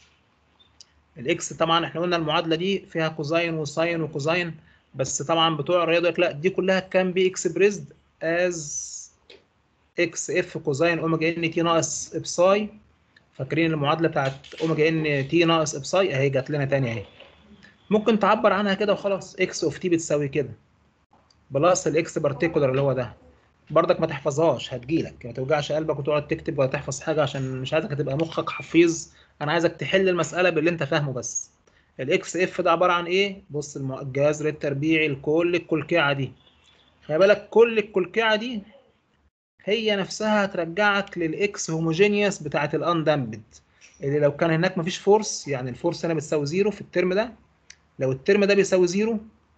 الاكس طبعا احنا قلنا المعادله دي فيها كوزاين وساين وكوزاين بس طبعا بتوع الرياضه يقول لك لا دي كلها كان بي اكسبريسد از اكس اف كوزاين اوميجا ان تي ناقص ابساي فاكرين المعادله بتاعت اوميجا ان تي ناقص ابساي اهي جات لنا تاني اهي ممكن تعبر عنها كده وخلاص اكس اوف تي بتساوي كده بلس الاكس بارتيكولار اللي هو ده برضك ما تحفظهاش هتجيلك ما توجعش قلبك وتقعد تكتب ولا تحفظ حاجه عشان مش عايزك تبقى مخك حفيظ انا عايزك تحل المساله باللي انت فاهمه بس الاكس اف ده عباره عن ايه بص الم- الجذر التربيعي لكل الكلكعه دي خلي بالك كل الكلكعه دي هي نفسها هترجعك للاكس هوموجينيوس بتاعت الاندامبد اللي لو كان هناك مفيش فورس يعني الفورس هنا بتساوي زيرو في الترم ده لو الترم ده بيساوي زيرو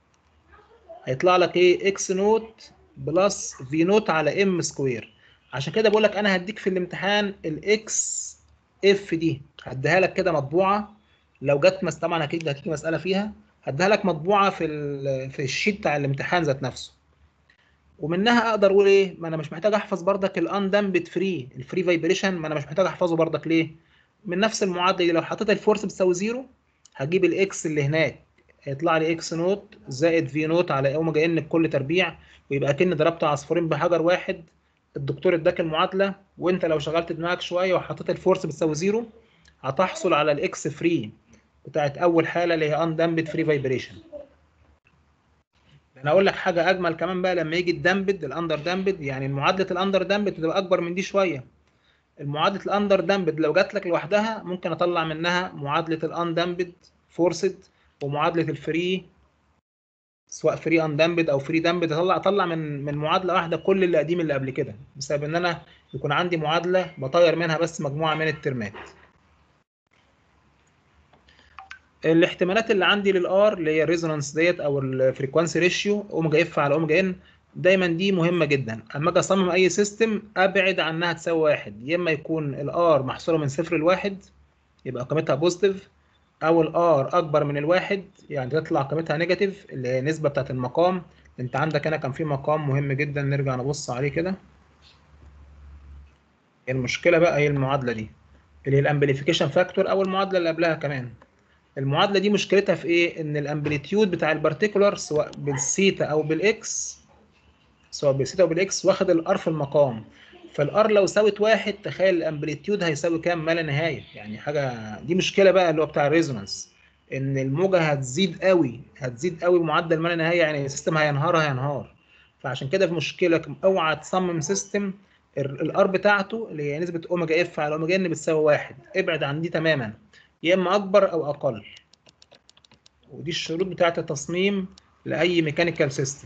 هيطلع لك ايه اكس نوت بلس في نوت على ام سكوير عشان كده بقول لك انا هديك في الامتحان الاكس اف دي هديها لك كده مطبوعه لو جت مس طبعا اكيد هتيجي مساله فيها هديها لك مطبوعه في ال- في الشيت بتاع الامتحان ذات نفسه ومنها اقدر اقول ايه ما انا مش محتاج احفظ بردك الاندامبد فري الفري فايبريشن ما انا مش محتاج احفظه بردك ليه من نفس المعادله دي لو حطيت الفورس بتساوي زيرو هجيب الاكس اللي هناك هيطلع لي اكس نوت زائد في نوت على اوميجا ان بكل تربيع ويبقى اكن ضربت عصفورين بحجر واحد الدكتور اداك المعادله وانت لو شغلت دماغك شويه وحطيت الفورس بتساوي زيرو هتحصل على الاكس فري بتاعت اول حاله اللي هي اندامبد فري فايبريشن انا اقول لك حاجه اجمل كمان بقى لما يجي الدامبد الاندر دامبد يعني معادله الاندر دامبد تبقى اكبر من دي شويه المعادله الاندر دامبد لو جات لك لوحدها ممكن اطلع منها معادله الاندامبد فورسد ومعادله الفري سواء فري اندامبد او فري دامبد اطلع اطلع من من معادله واحده كل اللي قديم اللي قبل كده بسبب ان انا يكون عندي معادله بطير منها بس مجموعه من الترمات الاحتمالات اللي عندي للار اللي هي الريزونانس ديت او الفريكوانسي ريشيو اوميجا اف على اوميجا ان دايما دي مهمه جدا اما اجي اصمم اي سيستم ابعد عنها تساوي واحد يا اما يكون الار محصوره من صفر لواحد يبقى قيمتها بوزيتيف او الار اكبر من الواحد يعني تطلع قيمتها نيجاتيف اللي هي النسبه بتاعت المقام انت عندك هنا كان في مقام مهم جدا نرجع نبص عليه كده المشكله بقى هي المعادله دي اللي هي الامبليفيكيشن فاكتور او المعادله اللي قبلها كمان المعادله دي مشكلتها في ايه ان الامبليتيود بتاع البارتيكولار سواء بالثيتا او بالاكس سواء بالثيتا او بالاكس واخد الار في المقام فالار لو ساوت واحد تخيل الامبليتيود هيساوي كام ما لا نهايه يعني حاجه دي مشكله بقى اللي هو بتاع الريزونانس ان الموجه هتزيد قوي هتزيد قوي بمعدل ما لا نهايه يعني السيستم هينهار هينهار فعشان كده في مشكله اوعى تصمم سيستم الار بتاعته اللي هي نسبه اوميجا اف على اوميجا ان بتساوي واحد ابعد عن دي تماما يا اما اكبر او اقل ودي الشروط بتاعه التصميم لاي ميكانيكال سيستم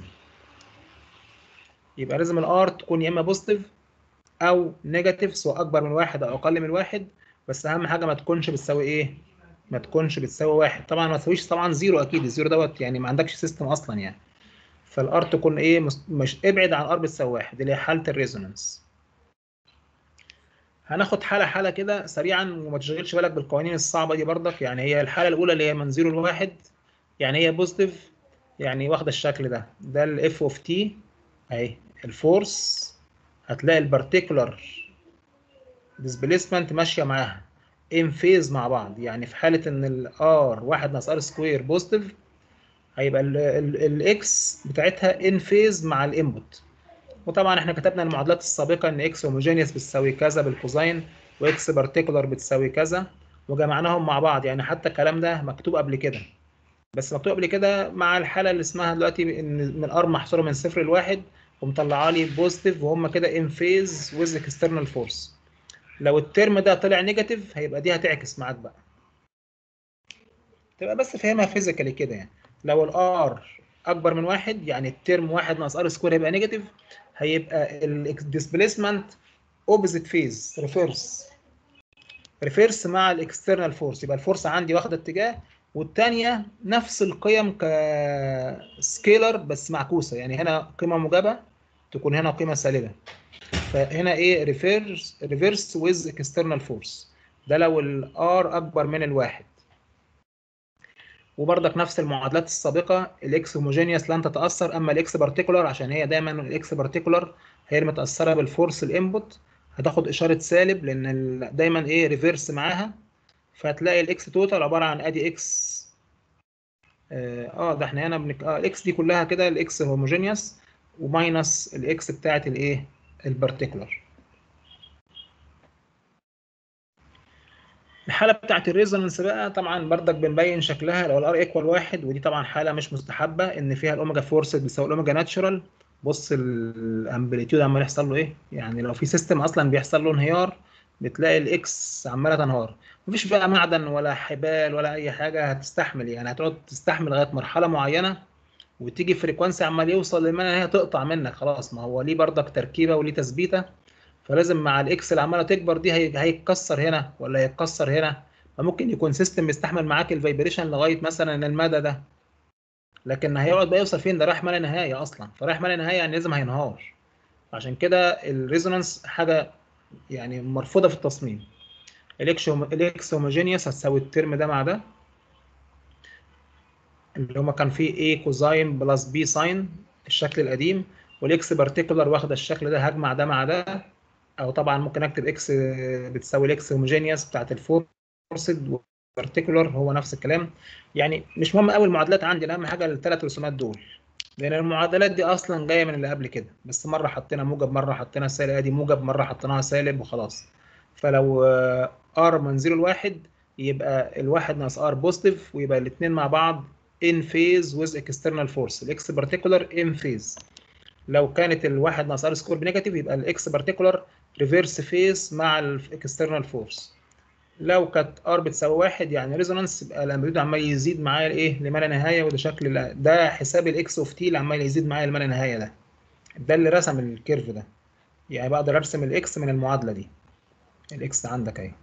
يبقى لازم الار تكون يا اما بوزيتيف او نيجاتيف سواء اكبر من واحد او اقل من واحد بس اهم حاجه ما تكونش بتساوي ايه ما تكونش بتساوي واحد طبعا ما تساويش طبعا زيرو اكيد الزيرو دوت يعني ما عندكش سيستم اصلا يعني فالار تكون ايه مش ابعد عن ار بتساوي واحد اللي هي حاله الريزونانس هناخد حاله حاله كده سريعا وما تشغلش بالك بالقوانين الصعبه دي برضك يعني هي الحاله الاولى اللي هي من 0 ل 1 يعني هي بوزيتيف يعني واخده الشكل ده ده الاف اوف تي اهي الفورس هتلاقي البارتيكولار ديسبيسمنت ماشيه معاها ان فيز مع بعض يعني في حاله ان الار 1 ناقص ار سكوير بوزيتيف هيبقى الاكس بتاعتها ان فيز مع الانبوت وطبعا احنا كتبنا المعادلات السابقه ان اكس هوموجينيوس بتساوي كذا بالكوزين واكس بارتيكولار بتساوي كذا وجمعناهم مع بعض يعني حتى الكلام ده مكتوب قبل كده بس مكتوب قبل كده مع الحاله اللي اسمها دلوقتي ان من ار محصوره من صفر لواحد ومطلعه لي بوزيتيف وهم كده ان فيز ويز اكسترنال فورس لو الترم ده طلع نيجاتيف هيبقى دي هتعكس معاك بقى تبقى بس فاهمها فيزيكالي كده يعني لو الار اكبر من واحد يعني الترم واحد ناقص ار سكوير هيبقى نيجاتيف هيبقى الديسبيسمنت اوبوزيت فيز ريفيرس ريفيرس مع الاكسترنال فورس يبقى الفورس عندي واخده اتجاه والثانيه نفس القيم كسكيلر بس معكوسه يعني هنا قيمه موجبه تكون هنا قيمه سالبه فهنا ايه ريفيرس ريفيرس ويز اكسترنال فورس ده لو الار اكبر من الواحد وبرضك نفس المعادلات السابقه الاكس هوموجينيوس لن تتاثر اما الاكس بارتيكولار عشان هي دايما الاكس بارتيكولار هي المتاثره بالفورس الانبوت هتاخد اشاره سالب لان دايما ايه ريفيرس معاها فهتلاقي الاكس توتال عباره عن ادي اكس اه ده احنا هنا بنك... اه الاكس دي كلها كده الاكس هوموجينيوس وماينس الاكس بتاعت الايه البارتيكولار الحاله بتاعت الريزونانس بقى طبعا بردك بنبين شكلها لو الار ايكوال واحد ودي طبعا حاله مش مستحبه ان فيها الاوميجا فورس بتساوي الاوميجا ناتشورال بص الامبليتيود عمال يحصل له ايه يعني لو في سيستم اصلا بيحصل له انهيار بتلاقي الاكس عماله تنهار مفيش بقى معدن ولا حبال ولا اي حاجه هتستحمل يعني هتقعد تستحمل لغايه مرحله معينه وتيجي فريكوانسي عمال يوصل لما هي تقطع منك خلاص ما هو ليه بردك تركيبه وليه تثبيته فلازم مع الاكس اللي عماله تكبر دي هيتكسر هنا ولا هيتكسر هنا فممكن يكون سيستم بيستحمل معاك الفايبريشن لغايه مثلا المدى ده لكن هيقعد بقى يوصل فين ده رايح ما لا نهايه اصلا فرايح ما لا نهايه يعني لازم هينهار عشان كده الريزونانس حاجه يعني مرفوضه في التصميم الاكس الاكس هوموجينيوس هتساوي الترم ده مع ده اللي هما كان فيه A كوزاين بلس B ساين الشكل القديم والاكس بارتيكولار واخده الشكل ده هجمع ده مع ده او طبعا ممكن اكتب اكس بتساوي الاكس هوموجينيوس بتاعت الفورسد بارتيكولار هو نفس الكلام يعني مش مهم قوي المعادلات عندي اهم حاجه الثلاث رسومات دول لان المعادلات دي اصلا جايه من اللي قبل كده بس مره حطينا موجب مره حطينا سالب ادي موجب مره حطيناها سالب وخلاص فلو ار من 0 ل 1 يبقى الواحد ناقص ار بوزيتيف ويبقى الاثنين مع بعض ان فيز ويز اكسترنال فورس الاكس بارتيكولار ان فيز لو كانت الواحد ناقص ار سكوير بنيجاتيف يبقى الاكس بارتيكولار ريفرس فيس مع الاكسترنال فورس لو كانت ار بتساوي واحد يعني ريزونانس يبقى الامبليتيود عمال يزيد معايا ايه لما لا نهايه وده شكل لا- ده حساب الاكس اوف تي اللي عمال يزيد معايا لما لا نهايه ده ده اللي رسم الكيرف ده يعني بقدر ارسم الاكس من المعادله دي الاكس عندك اهي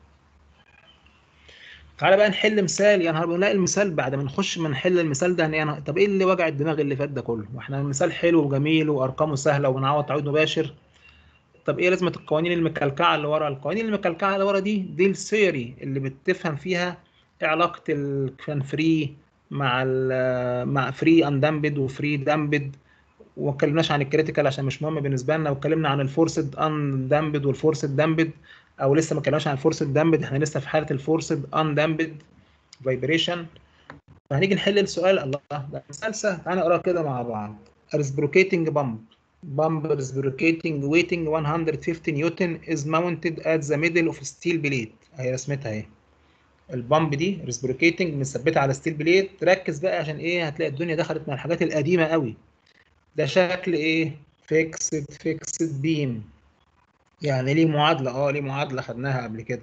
تعالى بقى نحل مثال يا نهار نلاقي المثال بعد ما نخش ما نحل المثال ده يعني طب ايه اللي وجع الدماغ اللي فات ده كله واحنا المثال حلو وجميل وارقامه سهله وبنعوض تعويض مباشر طب ايه لازمه القوانين المكلكعه اللي ورا القوانين المكلكعه اللي ورا دي دي الثيوري اللي بتفهم فيها إيه علاقه الكان فري مع ال مع فري اندامبد وفري دامبد وما اتكلمناش عن الكريتيكال عشان مش مهم بالنسبه لنا واتكلمنا عن الفورسد ان دامبد والفورسد دامبد او لسه ما اتكلمناش عن الفورسد دامبد احنا لسه في حاله الفورسد ان دامبد فايبريشن فهنيجي نحل السؤال الله ده مثال سهل تعالى نقرا كده مع بعض reciprocating pump pump reciprocating weighting 150 نيوتن is mounted at the middle of steel plate اهي رسمتها اهي البامب دي reciprocating مثبته على ستيل بليت ركز بقى عشان ايه هتلاقي الدنيا دخلت من الحاجات القديمه قوي ده شكل ايه فيكسد فيكسد بيم يعني ليه معادله اه ليه معادله خدناها قبل كده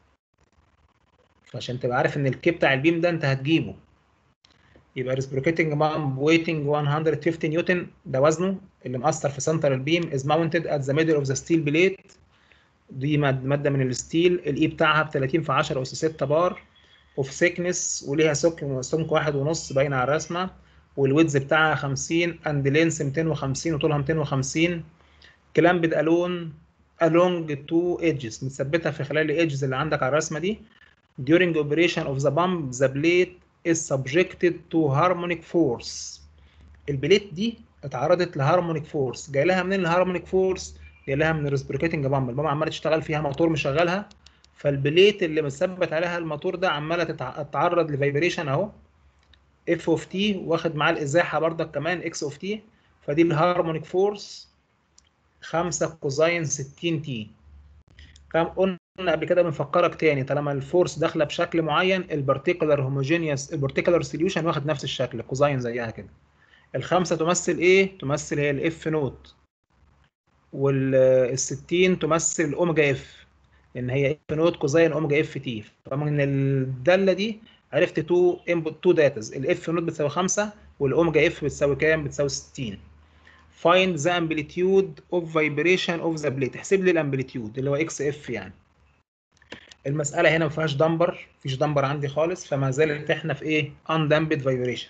فعشان تبقى عارف ان الكي بتاع البيم ده انت هتجيبه يبقى reciprocating pump weighting 150 نيوتن ده وزنه اللي مأثر في سنتر البيم is mounted at the middle of the steel plate دي ماد- مادة من الستيل الاي بتاعها ب 30 في 10 أس 6 بار اوف thickness وليها سمك سمك واحد ونص باين على الرسمة والويدز بتاعها 50 اند لينس 250 وطولها 250 كلامبد الون along two edges متثبتة في خلال الايدجز اللي عندك على الرسمة دي during operation of the pump the plate is subjected to harmonic force البليت دي اتعرضت لهارمونيك فورس جاي لها منين الهارمونيك فورس جاي لها من الريسبريكيتنج بامب البامب عماله تشتغل فيها موتور مشغلها فالبليت اللي مثبت عليها الموتور ده عماله تتع- تتعرض لفايبريشن اهو اف اوف تي واخد معاه الازاحه بردك كمان اكس اوف تي فدي الهارمونيك فورس 5 كوزاين 60 تي كم قلنا قبل كده بنفكرك تاني طالما الفورس داخله بشكل معين البارتيكولار هوموجينيوس البارتيكولار سوليوشن واخد نفس الشكل كوزاين زيها كده الخمسه تمثل ايه تمثل هي الاف نوت وال60 تمثل الاوميجا اف لان هي اف نوت كوزاين اوميجا اف تي فمن الداله دي عرفت تو انبوت تو داتاز الاف نوت بتساوي 5 والاوميجا اف بتساوي كام بتساوي 60 find the amplitude of vibration of the plate احسب لي الامبليتيود اللي هو اكس اف يعني المساله هنا ما فيهاش دمبر مفيش دمبر عندي خالص فما زالت احنا في ايه undamped vibration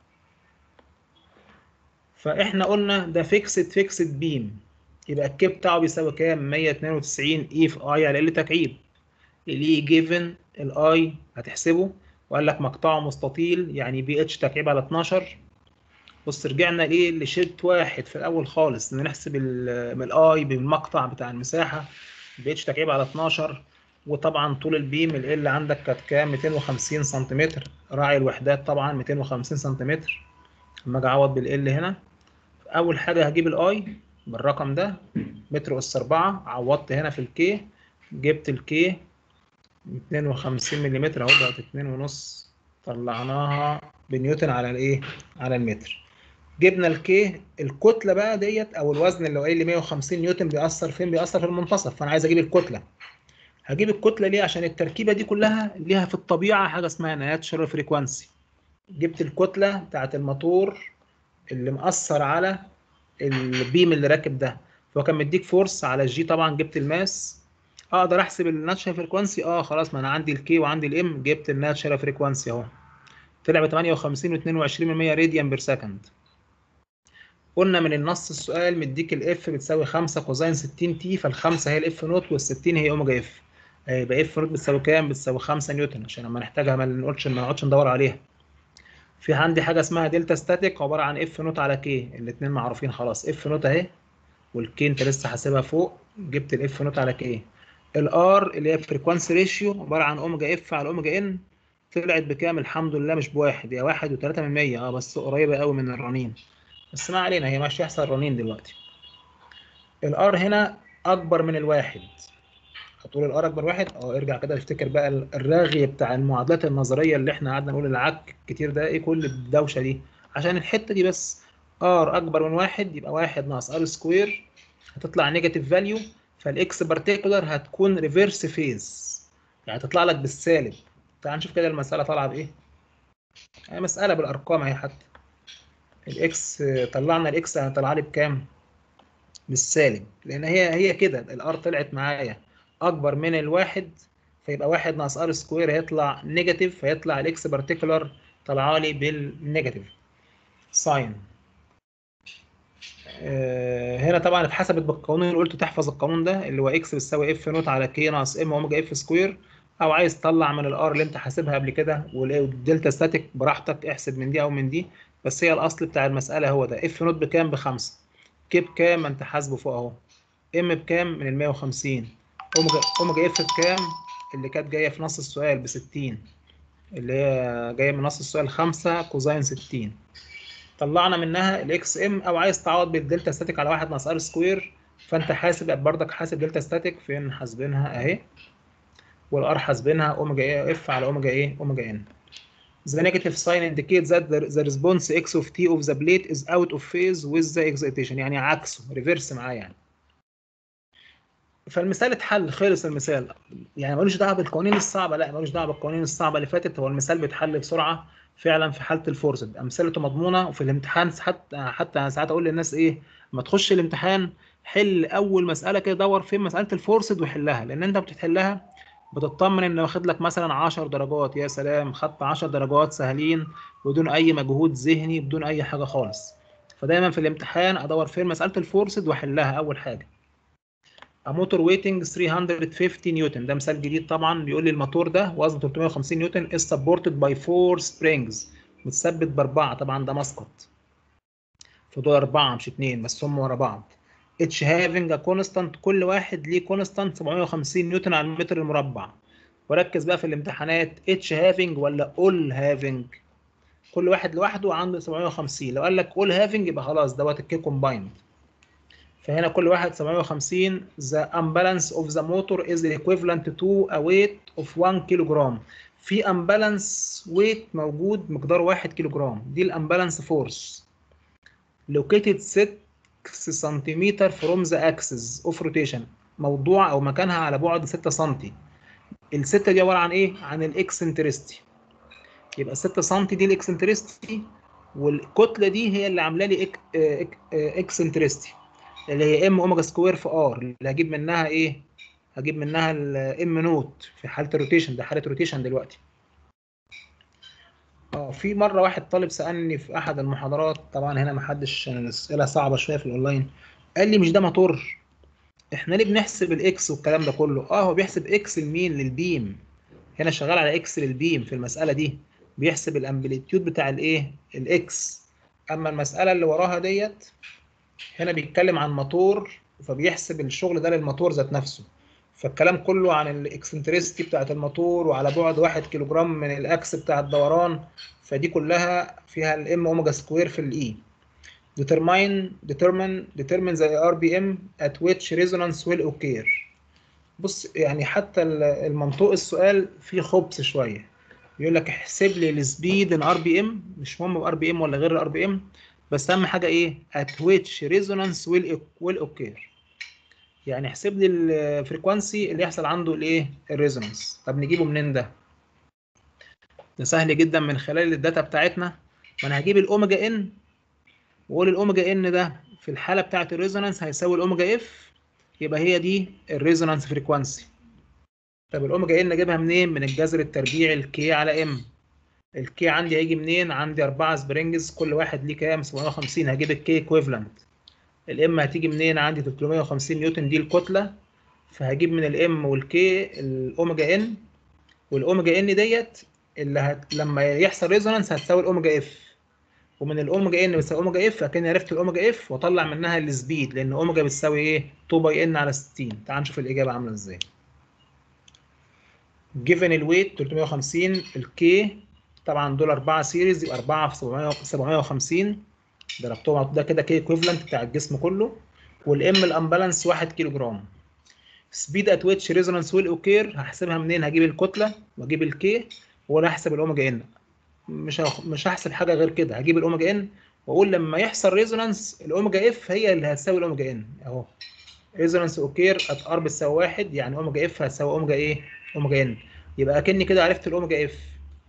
فاحنا قلنا ده فيكسد فيكسد بيم يبقى الكي بتاعه بيساوي كام 192 اي في اي على ال تكعيب اللي جيفن الاي هتحسبه وقال لك مقطعه مستطيل يعني بي اتش تكعيب على 12 بص رجعنا لايه لشيت واحد في الاول خالص ان نحسب ال- من الاي بالمقطع بتاع المساحه بي اتش تكعيب على 12 وطبعا طول البيم ال ال عندك كانت كام 250 سنتيمتر راعي الوحدات طبعا 250 سنتيمتر لما اجي اعوض بالال هنا اول حاجه هجيب الاي بالرقم ده متر اس 4 عوضت هنا في الكي جبت الكي 52 ملم اهو بقت 2 ونص طلعناها بنيوتن على الايه على المتر جبنا الكي الكتله بقى ديت او الوزن اللي هو قايل لي 150 نيوتن بيأثر فين بيأثر في المنتصف فانا عايز اجيب الكتله هجيب الكتله ليه عشان التركيبه دي كلها ليها في الطبيعه حاجه اسمها ناتشرال فريكوانسي جبت الكتله بتاعت الموتور اللي مأثر على البيم اللي راكب ده فهو كان مديك فورس على الجي طبعا جبت الماس اقدر احسب الناتشرال فريكوانسي اه خلاص ما انا عندي الكي وعندي الام جبت الناتشرال فريكوانسي اهو طلع ب 58 و22 راديان بير سكند قلنا من النص السؤال مديك الاف بتساوي 5 كوزين 60 تي فالخمسه هي الاف نوت وال60 هي اوميجا اف يبقى اف نوت بتساوي كام بتساوي 5 نيوتن عشان لما نحتاجها ما نقولش ما نقعدش ندور عليها في عندي حاجه اسمها دلتا ستاتيك عباره عن اف نوت على كي الاثنين معروفين خلاص اف نوت اهي والكي انت لسه حاسبها فوق جبت الاف نوت على كي الار اللي هي فريكوانسي ريشيو عباره عن اوميجا اف على اوميجا ان طلعت بكام الحمد لله مش بواحد هي واحد وتلاتة من مية اه بس قريبة قوي من الرنين بس ما علينا هي مش هيحصل رنين دلوقتي الار هنا اكبر من الواحد هتقول الار اكبر واحد اه ارجع كده افتكر بقى الرغي بتاع المعادلات النظريه اللي احنا قعدنا نقول العك كتير ده ايه كل الدوشه دي عشان الحته دي بس ار اكبر من واحد يبقى واحد ناقص ار سكوير هتطلع نيجاتيف فاليو فالاكس بارتيكولار هتكون ريفيرس فيز يعني تطلع لك بالسالب تعال نشوف كده المساله طالعه بايه هي مساله بالارقام اهي حتى الاكس طلعنا الاكس طالعه لي بكام بالسالب لان هي هي كده الار طلعت معايا اكبر من الواحد فيبقى واحد ناقص ار سكوير هيطلع نيجاتيف فيطلع الاكس بارتيكولار طالعه لي بالنيجاتيف ساين هنا طبعا اتحسبت بالقانون اللي قلته تحفظ القانون ده اللي هو اكس بتساوي اف نوت على كي ناقص ام اوميجا اف سكوير او عايز تطلع من الار اللي انت حاسبها قبل كده والدلتا ستاتيك براحتك احسب من دي او من دي بس هي الاصل بتاع المساله هو ده اف نوت بكام بخمسة كي بكام ما انت حاسبه فوق اهو ام بكام من ال 150 اوميجا اوميجا اف بكام اللي كانت جايه في نص السؤال ب 60 اللي هي جايه من نص السؤال 5 كوزين 60 طلعنا منها الاكس ام او عايز تعوض بالدلتا ستاتيك على 1 ناقص ار سكوير فانت حاسب بردك حاسب دلتا ستاتيك فين حاسبينها اهي والار حاسبينها اوميجا اي اف على اوميجا ايه اوميجا ان The negative sign indicates that the, the response x of t of the plate is out of phase with the excitation يعني عكسه ريفيرس معاه يعني فالمثال اتحل خلص المثال يعني ملوش دعوه بالقوانين الصعبه لا ملوش دعوه بالقوانين الصعبه اللي فاتت هو المثال بيتحل بسرعه فعلا في حاله الفورسد امثلته مضمونه وفي الامتحان حتى حتى ساعات اقول للناس ايه ما تخش الامتحان حل اول مساله كده دور فين مساله الفورسد وحلها لان انت بتحلها بتطمن ان واخد لك مثلا 10 درجات يا سلام خدت 10 درجات سهلين بدون اي مجهود ذهني بدون اي حاجه خالص فدايما في الامتحان ادور فين مساله الفورسد واحلها اول حاجه موتور ويتنج 350 نيوتن ده مثال جديد طبعا بيقول لي الموتور ده وزنه 350 نيوتن is supported by four springs متثبت باربعه طبعا ده مسقط فدول اربعه مش اتنين بس هم ورا بعض اتش هافنج كونستانت كل واحد ليه كونستانت 750 نيوتن على المتر المربع وركز بقى في الامتحانات اتش هافنج ولا اول هافنج كل واحد لوحده عنده 750 لو قال لك اول هافنج يبقى خلاص دوت الكي كومبايند فهنا كل واحد 750 the imbalance of the motor is equivalent to a weight of 1 كيلو في imbalance weight موجود مقداره 1 كيلو جرام دي الامبالانس فورس located 6 سنتيمتر from the axis of rotation موضوع او مكانها على بعد 6 سم الستة دي عباره عن ايه عن الاكسنترستي يبقى 6 سم دي الاكسنترستي والكتله دي هي اللي عامله لي إك... إك... اكسنترستي اللي هي ام اوميجا سكوير في ار اللي هجيب منها ايه هجيب منها الام نوت في حاله الروتيشن ده حاله روتيشن دلوقتي اه في مره واحد طالب سالني في احد المحاضرات طبعا هنا ما حدش الاسئله صعبه شويه في الاونلاين قال لي مش ده موتور احنا ليه بنحسب الاكس والكلام ده كله اه هو بيحسب اكس لمين للبيم هنا شغال على اكس للبيم في المساله دي بيحسب الامبليتيود بتاع الايه الاكس اما المساله اللي وراها ديت هنا بيتكلم عن موتور فبيحسب الشغل ده للموتور ذات نفسه فالكلام كله عن الاكسنتريستي بتاعت الموتور وعلى بعد 1 كيلو جرام من الاكس بتاع الدوران فدي كلها فيها الام اوميجا سكوير في الاي determine determine determine the RPM at which resonance will occur بص يعني حتى المنطوق السؤال فيه خبث شويه يقول لك احسب لي السبيد ان ار بي ام مش مهم ار بي ام ولا غير ار بي ام بس اهم حاجه ايه at which resonance will will occur يعني احسب لي الفريكوانسي اللي يحصل عنده الايه الريزونانس طب نجيبه منين ده ده سهل جدا من خلال الداتا بتاعتنا ما انا هجيب الاوميجا ان واقول الاوميجا ان ده في الحاله بتاعه الريزونانس هيساوي الاوميجا اف يبقى هي دي الريزونانس فريكوانسي طب الاوميجا ان اجيبها منين من الجذر التربيعي الكي على ام الكي عندي هيجي منين عندي أربعة سبرينجز كل واحد ليه كام 750 هجيب الكي ايكويفالنت الام هتيجي منين عندي 350 نيوتن دي الكتله فهجيب من الام والكي الاوميجا ان والاوميجا ان ديت اللي هت... لما يحصل ريزونانس هتساوي الاوميجا اف ومن الاوميجا ان بتساوي اوميجا اف اكني عرفت الاوميجا اف واطلع منها السبيد لان اوميجا بتساوي ايه 2 باي ان على 60 تعال نشوف الاجابه عامله ازاي جيفن الويت 350 الكي طبعا دول 4 سيريز يبقى 4 في 750 ضربتهم ده كده كي ايكويفالنت بتاع الجسم كله والام الامبالانس 1 كيلو جرام سبيد ات ويتش ريزونانس ويل اوكير هحسبها منين هجيب الكتله واجيب الكي ولا احسب الاوميجا ان مش هخ... مش هحسب حاجه غير كده هجيب الاوميجا ان واقول لما يحصل ريزونانس الاوميجا اف هي اللي هتساوي الاوميجا ان اهو ريزونانس اوكير ات ار بتساوي واحد يعني اوميجا اف هتساوي اوميجا ايه اوميجا ان يبقى اكني كده عرفت الاوميجا اف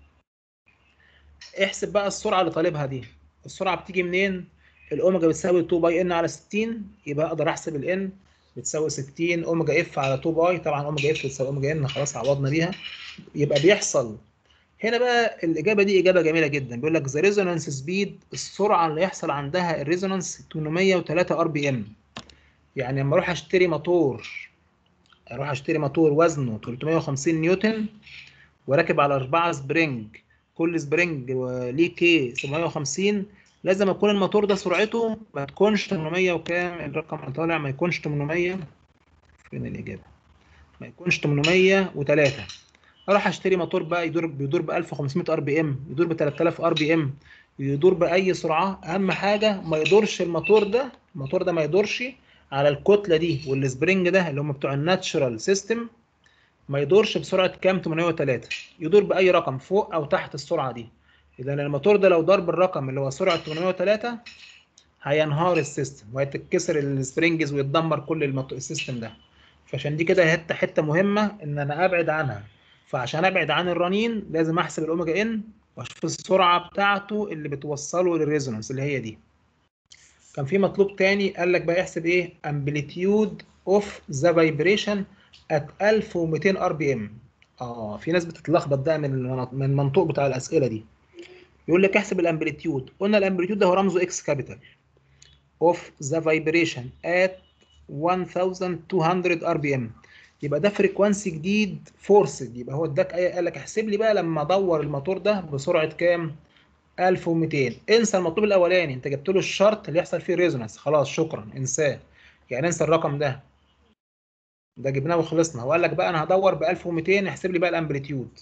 احسب بقى السرعه اللي طالبها دي السرعه بتيجي منين الاوميجا بتساوي 2 باي ان على 60 يبقى اقدر احسب الان بتساوي 60 اوميجا اف على 2 باي طبعا اوميجا اف بتساوي اوميجا ان خلاص عوضنا بيها يبقى بيحصل هنا بقى الاجابه دي اجابه جميله جدا بيقول لك ذا ريزونانس سبيد السرعه اللي يحصل عندها الريزونانس 803 ار بي ام يعني لما اروح اشتري موتور اروح اشتري موتور وزنه 350 نيوتن وراكب على اربعه سبرينج كل سبرينج ليه كي 750 لازم يكون الموتور ده سرعته ما تكونش 800 وكام الرقم اللي طالع ما يكونش 800 فين الاجابه ما يكونش 803 اروح اشتري موتور بقى يدور بيدور ب 1500 ار بي ام يدور ب 3000 ار بي ام يدور باي سرعه اهم حاجه ما يدورش الموتور ده الموتور ده ما يدورش على الكتله دي والسبرينج ده اللي هم بتوع الناتشرال سيستم ما يدورش بسرعه كام 803 يدور باي رقم فوق او تحت السرعه دي اذا الموتور ده لو دار بالرقم اللي هو سرعه 803 هينهار السيستم وهتتكسر السبرينجز ويتدمر كل الموتور السيستم ده فعشان دي كده حته حته مهمه ان انا ابعد عنها فعشان ابعد عن الرنين لازم احسب الاوميجا ان واشوف السرعه بتاعته اللي بتوصله للريزونانس اللي هي دي كان في مطلوب تاني قال لك بقى احسب ايه امبليتيود اوف ذا فايبريشن ات 1200 ار بي ام اه في ناس بتتلخبط ده من من المنطوق بتاع الاسئله دي يقول لك احسب الامبليتيود قلنا الامبليتيود ده هو رمزه اكس كابيتال اوف ذا فايبريشن ات 1200 ار بي ام يبقى ده فريكوانسي جديد فورسد يبقى هو اداك ايه قال لك احسب لي بقى لما ادور الموتور ده بسرعه كام 1200 انسى المطلوب الاولاني انت جبت له الشرط اللي يحصل فيه ريزونانس خلاص شكرا انساه يعني انسى الرقم ده ده جبناه وخلصنا هو قال لك بقى انا هدور ب 1200 احسب لي بقى الامبليتيود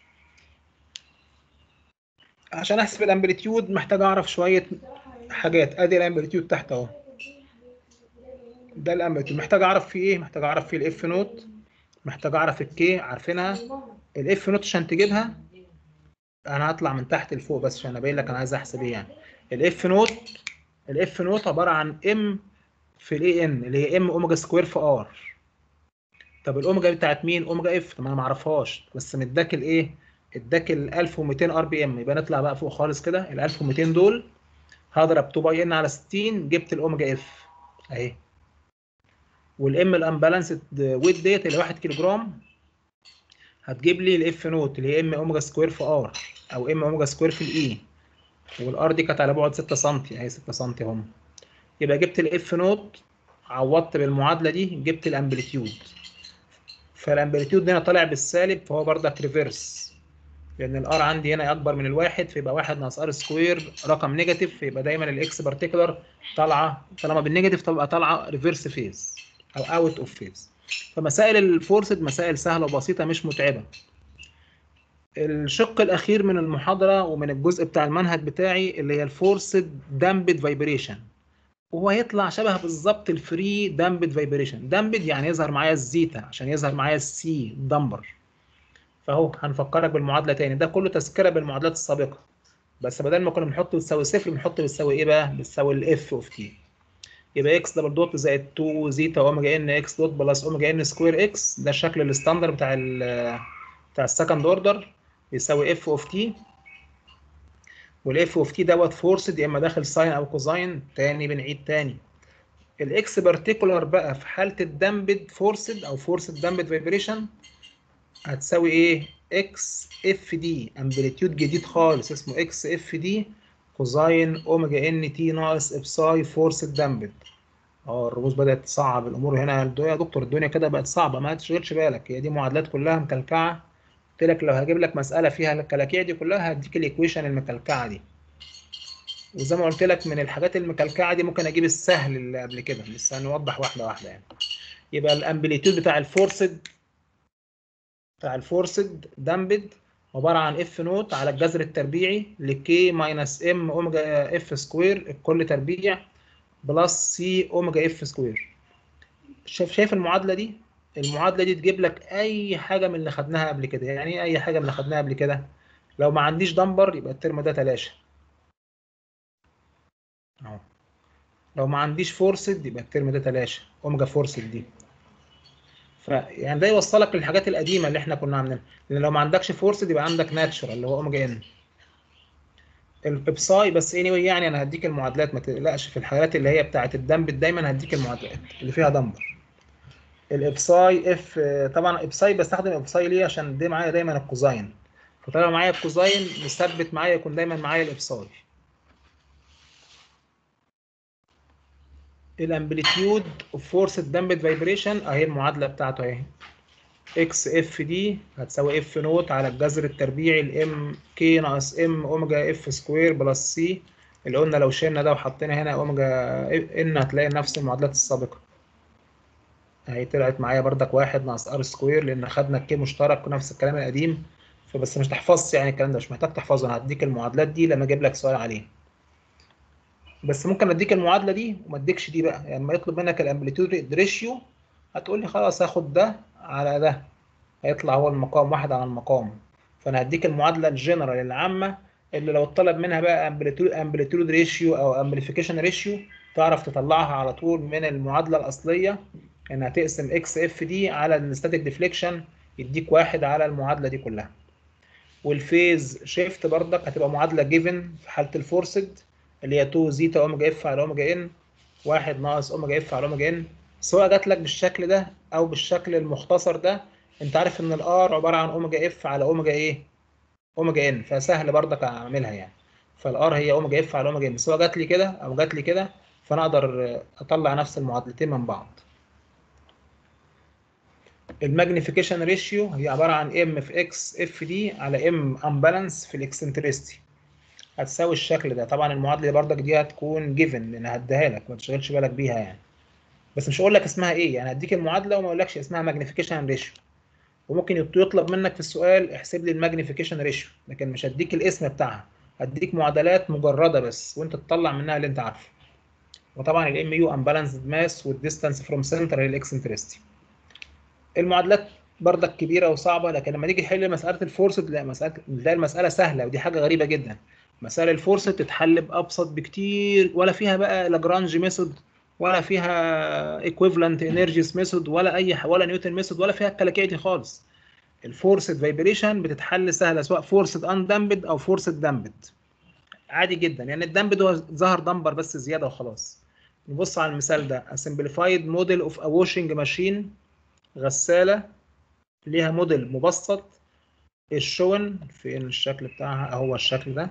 عشان احسب الامبليتيود محتاج اعرف شويه حاجات ادي الامبليتيود تحت اهو ده الامبليتيود محتاج اعرف فيه ايه محتاج اعرف فيه الاف نوت محتاج اعرف الكي عارفينها الاف نوت عشان تجيبها انا هطلع من تحت لفوق بس عشان ابين لك انا عايز احسب ايه يعني الاف نوت الاف نوت عباره عن ام في الاي ان اللي هي ام اوميجا سكوير في ار طب الاوميجا بتاعت مين اوميجا اف طب انا ما اعرفهاش بس مداك الايه اداك ال 1200 ار بي ام يبقى نطلع بقى فوق خالص كده ال 1200 دول هضرب 2 باي ان على 60 جبت الاوميجا اف اهي والام الامبالانسد ويت ديت اللي 1 كيلو جرام هتجيب لي الاف نوت اللي هي ام اوميجا سكوير في ار او ام اوميجا سكوير في الاي والار دي كانت على بعد 6 سم اهي 6 سم هم يبقى جبت الاف نوت عوضت بالمعادله دي جبت الامبليتيود فالامبليتيود هنا طالع بالسالب فهو بردك ريفرس لان الار عندي هنا اكبر من الواحد فيبقى واحد ناقص ار سكوير رقم نيجاتيف فيبقى دايما الاكس بارتيكولار طالعه طالما بالنيجاتيف تبقى طالعه ريفرس فيز او اوت اوف فيز فمسائل الفورسد مسائل سهله وبسيطه مش متعبه الشق الاخير من المحاضره ومن الجزء بتاع المنهج بتاعي اللي هي الفورسد دامبد فايبريشن وهو هيطلع شبه بالظبط الفري دامبد فايبريشن دامبد يعني يظهر معايا الزيتا عشان يظهر معايا السي دمبر فاهو هنفكرك بالمعادله تاني ده كله تذكره بالمعادلات السابقه بس بدل ما كنا بنحط بتساوي صفر بنحط بتساوي ايه بقى بتساوي الاف اوف تي يبقى اكس دبل دوت زائد 2 زيتا اوميجا ان اكس دوت بلس اوميجا ان سكوير اكس ده الشكل الستاندر بتاع ال بتاع السكند اوردر يساوي اف اوف تي والاف اوف تي دوت فورسد يا اما داخل ساين او كوزاين تاني بنعيد تاني الاكس بارتيكولار بقى في حاله الدمبد فورسد او فورسد دمبد فايبريشن هتساوي ايه اكس اف دي امبليتيود جديد خالص اسمه اكس اف دي كوزاين اوميجا ان تي ناقص ابساي فورسد دمبد اه الرموز بدات تصعب الامور هنا يا دكتور الدنيا كده بقت صعبه ما تشغلش بالك هي دي معادلات كلها مكلكعه قلت لك لو هجيب لك مساله فيها الكلاكيع دي كلها هديك الايكويشن المكلكعه دي وزي ما قلت لك من الحاجات المكلكعه دي ممكن اجيب السهل اللي قبل كده بس هنوضح واحده واحده يعني يبقى الامبليتيود بتاع الفورسد بتاع الفورسد دامبد عباره عن اف نوت على الجذر التربيعي لكي ماينس ام اوميجا اف سكوير الكل تربيع بلس سي اوميجا اف سكوير شايف شايف المعادله دي المعادله دي تجيب لك اي حاجه من اللي خدناها قبل كده يعني ايه اي حاجه من اللي خدناها قبل كده لو ما عنديش دمبر يبقى الترم ده تلاشى اهو لو ما عنديش فورسد يبقى الترم ده تلاشى اوميجا فورسد دي فيعني ده يوصلك للحاجات القديمه اللي احنا كنا عاملينها لان لو ما عندكش فورسد يبقى عندك ناتشورال اللي هو اوميجا ان الابساي بس anyway يعني انا هديك المعادلات ما تقلقش في الحالات اللي هي بتاعه الدمب دايما هديك المعادلات اللي فيها دمبر الابساي اف طبعا ابساي بستخدم ابساي ليه عشان دي معايا دايما الكوزاين فطالما معايا الكوزاين مثبت معايا يكون دايما معايا الابساي الامبليتيود اوف فورس دامبد فايبريشن اهي المعادله بتاعته اهي اكس اف دي هتساوي اف نوت على الجذر التربيعي الام كي ناقص ام اوميجا اف سكوير بلس سي اللي قلنا لو شلنا ده وحطينا هنا اوميجا ان هتلاقي نفس المعادلات السابقه اهي طلعت معايا بردك واحد ناقص ار سكوير لان خدنا الكي مشترك ونفس الكلام القديم فبس مش تحفظش يعني الكلام ده مش محتاج تحفظه انا هديك المعادلات دي لما اجيب لك سؤال عليه بس ممكن اديك المعادله دي وما اديكش دي بقى يعني لما يطلب منك الامبليتيود ريشيو هتقول لي خلاص هاخد ده على ده هيطلع هو المقام واحد على المقام فانا هديك المعادله الجنرال العامه اللي لو اتطلب منها بقى امبليتيود امبليتيود ريشيو او امبليفيكيشن ريشيو تعرف تطلعها على طول من المعادله الاصليه انها تقسم اكس اف دي على الستاتيك ديفليكشن يديك واحد على المعادله دي كلها والفيز شيفت بردك هتبقى معادله جيفن في حاله الفورسد اللي هي 2 زيتا اوميجا اف على اوميجا ان واحد ناقص اوميجا اف على اوميجا ان سواء جات لك بالشكل ده او بالشكل المختصر ده انت عارف ان الار عباره عن اوميجا اف على اوميجا ايه اوميجا ان فسهل بردك اعملها يعني فالار هي اوميجا اف على اوميجا ان سواء جات لي كده او جات لي كده فانا اقدر اطلع نفس المعادلتين من بعض الماجنيفيكيشن ريشيو هي عباره عن ام في اكس اف دي على ام امبالانس في الاكسنتريستي هتساوي الشكل ده طبعا المعادله بردك دي هتكون جيفن لان هديها لك ما تشغلش بالك بيها يعني بس مش هقول لك اسمها ايه يعني هديك المعادله وما اقولكش اسمها ماجنيفيكيشن ريشيو وممكن يطلب منك في السؤال احسب لي الماجنيفيكيشن ريشيو لكن مش هديك الاسم بتاعها هديك معادلات مجرده بس وانت تطلع منها اللي انت عارفه وطبعا الام يو امبالانسد ماس والديستانس فروم سنتر للاكسنتريستي المعادلات بردك كبيره وصعبه لكن لما نيجي نحل مساله الفورس تلاقي مساله تلاقي المساله سهله ودي حاجه غريبه جدا مسائل الفورس تتحل بابسط بكتير ولا فيها بقى لاجرانج ميثود ولا فيها ايكويفالنت انرجيز ميثود ولا اي ولا نيوتن ميثود ولا فيها الكلاكيه دي خالص الفورسد فايبريشن بتتحل سهله سواء فورسد ان دامبد او فورسد دامبد عادي جدا يعني الدامبد هو ظهر دمبر بس زياده وخلاص نبص على المثال ده a simplified model of a washing machine غسالة ليها موديل مبسط الشون فين الشكل بتاعها اهو الشكل ده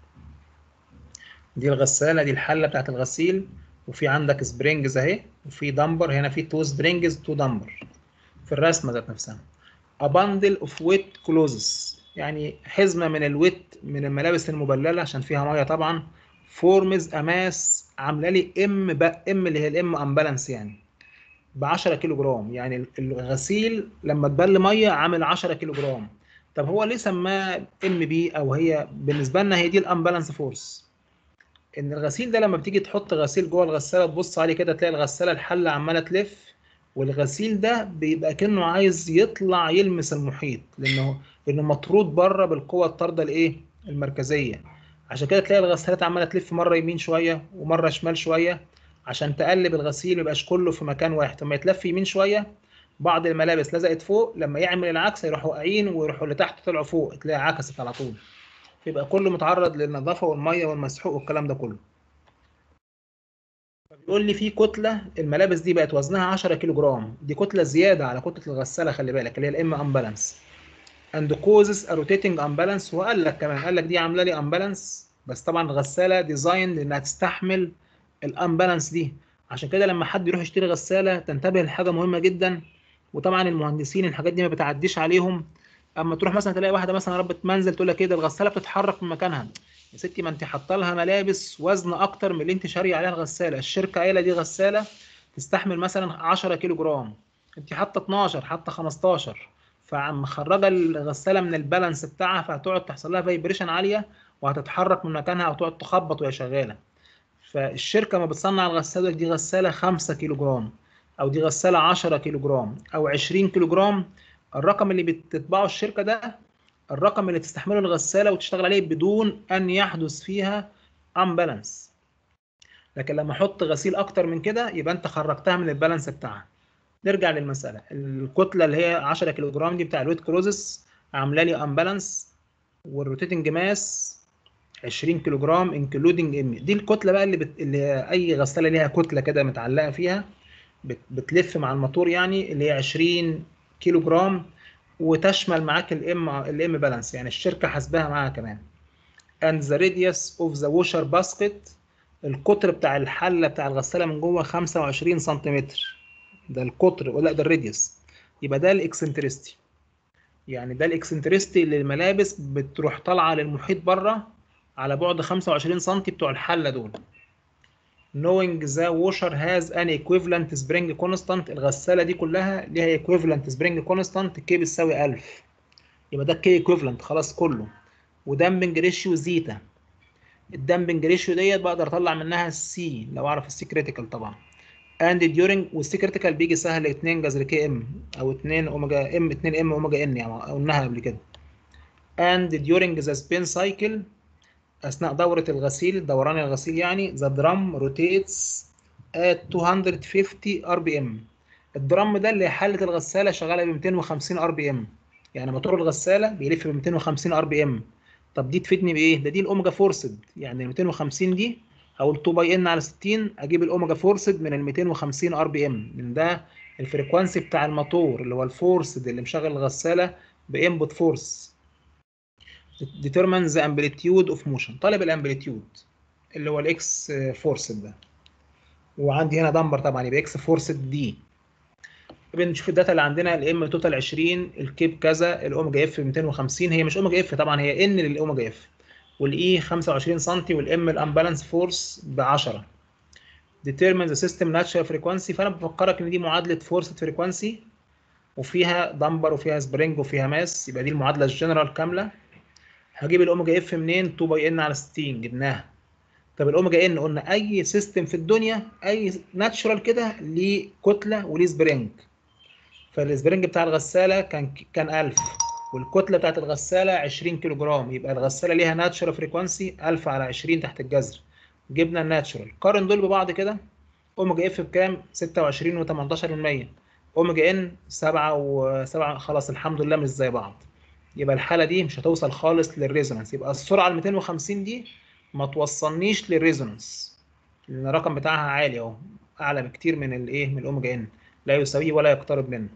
دي الغسالة دي الحلة بتاعت الغسيل وفي عندك سبرينجز اهي وفي دمبر هنا في تو سبرينجز تو دمبر في الرسمة ذات نفسها a bundle of wet clothes يعني حزمة من الويت من الملابس المبللة عشان فيها مية طبعا فورمز اماس عاملة لي ام بقى ام اللي هي الام امبالانس يعني ب 10 كيلو جرام يعني الغسيل لما تبل ميه عامل 10 كيلو جرام طب هو ليه سماه ام بي او هي بالنسبه لنا هي دي الامبالانس فورس ان الغسيل ده لما بتيجي تحط غسيل جوه الغساله تبص عليه كده تلاقي الغساله الحله عماله تلف والغسيل ده بيبقى كانه عايز يطلع يلمس المحيط لانه لانه مطرود بره بالقوه الطارده الايه المركزيه عشان كده تلاقي الغسالات عماله تلف مره يمين شويه ومره شمال شويه عشان تقلب الغسيل ما يبقاش كله في مكان واحد لما يتلف يمين شويه بعض الملابس لزقت فوق لما يعمل العكس يروحوا واقعين ويروحوا لتحت طلعوا فوق تلاقي عكست على طول يبقى كله متعرض للنظافه والميه والمسحوق والكلام ده كله بيقول لي في كتله الملابس دي بقت وزنها 10 كيلو جرام دي كتله زياده على كتله الغساله خلي بالك اللي هي الام امبالانس اند كوزز ا روتيتنج امبالانس وقال لك كمان قال لك دي عامله لي امبالانس بس طبعا الغساله ديزاين لانها تستحمل الامبالانس دي عشان كده لما حد يروح يشتري غساله تنتبه لحاجه مهمه جدا وطبعا المهندسين الحاجات دي ما بتعديش عليهم اما تروح مثلا تلاقي واحده مثلا ربة منزل تقول لك كده الغساله بتتحرك من مكانها يا ستي ما انت حاطه لها ملابس وزن اكتر من اللي انت شاريه عليها الغساله الشركه قايله دي غساله تستحمل مثلا 10 كيلو جرام انت حاطه 12 حاطه 15 فمخرجه الغساله من البالانس بتاعها فهتقعد تحصل لها فايبريشن عاليه وهتتحرك من مكانها او تقعد تخبط وهي شغاله فالشركه ما بتصنع الغساله دي غساله 5 كيلو جرام او دي غساله 10 كيلو جرام او 20 كيلو جرام الرقم اللي بتتبعه الشركه ده الرقم اللي تستحمله الغساله وتشتغل عليه بدون ان يحدث فيها امبالانس لكن لما احط غسيل اكتر من كده يبقى انت خرجتها من البالانس بتاعها نرجع للمساله الكتله اللي هي 10 كيلو جرام دي بتاع الويت كروزس عامله لي امبالانس والروتيتنج ماس 20 كيلو جرام انكلودنج ام دي الكتله بقى اللي, بت... اللي اي غساله ليها كتله كده متعلقه فيها بت... بتلف مع الموتور يعني اللي هي 20 كيلو جرام وتشمل معاك الام الام بالانس يعني الشركه حاسباها معاها كمان and the radius of the washer basket القطر بتاع الحله بتاع الغساله من جوه 25 سنتيمتر ده القطر ولا ده الراديوس يبقى ده الاكسنترستي يعني ده الاكسنترستي اللي الملابس بتروح طالعه للمحيط بره على بعد 25 سم بتوع الحله دول knowing the washer has an equivalent spring constant الغساله دي كلها ليها equivalent spring constant K بتساوي 1000 يبقى ده K equivalent خلاص كله ودامبنج ريشيو زيتا الدامبنج ريشيو ديت بقدر اطلع منها السي لو اعرف السي كريتيكال طبعا اند ديورنج والسي كريتيكال بيجي سهل 2 جذر كي ام او 2 اوميجا ام 2 ام اوميجا ان يعني قلناها قبل كده اند ديورنج ذا سبين سايكل اثناء دوره الغسيل دوران الغسيل يعني ذا درام روتيتس at 250 ار بي ام الدرام ده اللي حاله الغساله شغاله ب 250 ار بي ام يعني موتور الغساله بيلف ب 250 ار بي ام طب دي تفيدني بايه ده دي الاوميجا فورسد يعني ال 250 دي هقول 2 باي ان على 60 اجيب الاوميجا فورسد من ال 250 ار بي ام من ده الفريكوانسي بتاع الموتور اللي هو الفورسد اللي مشغل الغساله بانبوت فورس determine the amplitude of motion طالب الامبليتيود اللي هو الاكس فورسد ده وعندي هنا دمبر طبعا يبقى اكس فورسد دي بنشوف الداتا اللي عندنا الام توتال 20 الكيب كذا الاوميجا اف 250 هي مش اوميجا اف طبعا هي ان للاوميجا اف والاي 25 سم والام الامبالانس فورس ب 10 determine the system natural frequency فانا بفكرك ان دي معادله فورس فريكوانسي وفيها دمبر وفيها سبرينج وفيها ماس يبقى دي المعادله الجنرال كامله هجيب الاوميجا اف منين 2 باي ان على 60 جبناها طب الاوميجا ان قلنا اي سيستم في الدنيا اي ناتشورال كده ليه كتله وليه سبرينج فالسبرينج بتاع الغساله كان كان 1000 والكتله بتاعت الغساله 20 كيلو جرام يبقى الغساله ليها ناتشورال فريكوانسي 1000 على 20 تحت الجذر جبنا الناتشورال قارن دول ببعض كده اوميجا اف بكام 26 و18% اوميجا ان 7 و7 خلاص الحمد لله مش زي بعض يبقى الحاله دي مش هتوصل خالص للريزونانس يبقى السرعه ال 250 دي ما توصلنيش للريزونانس لان الرقم بتاعها عالي اهو اعلى بكتير من الايه من الاوميجا ان لا يساويه ولا يقترب منه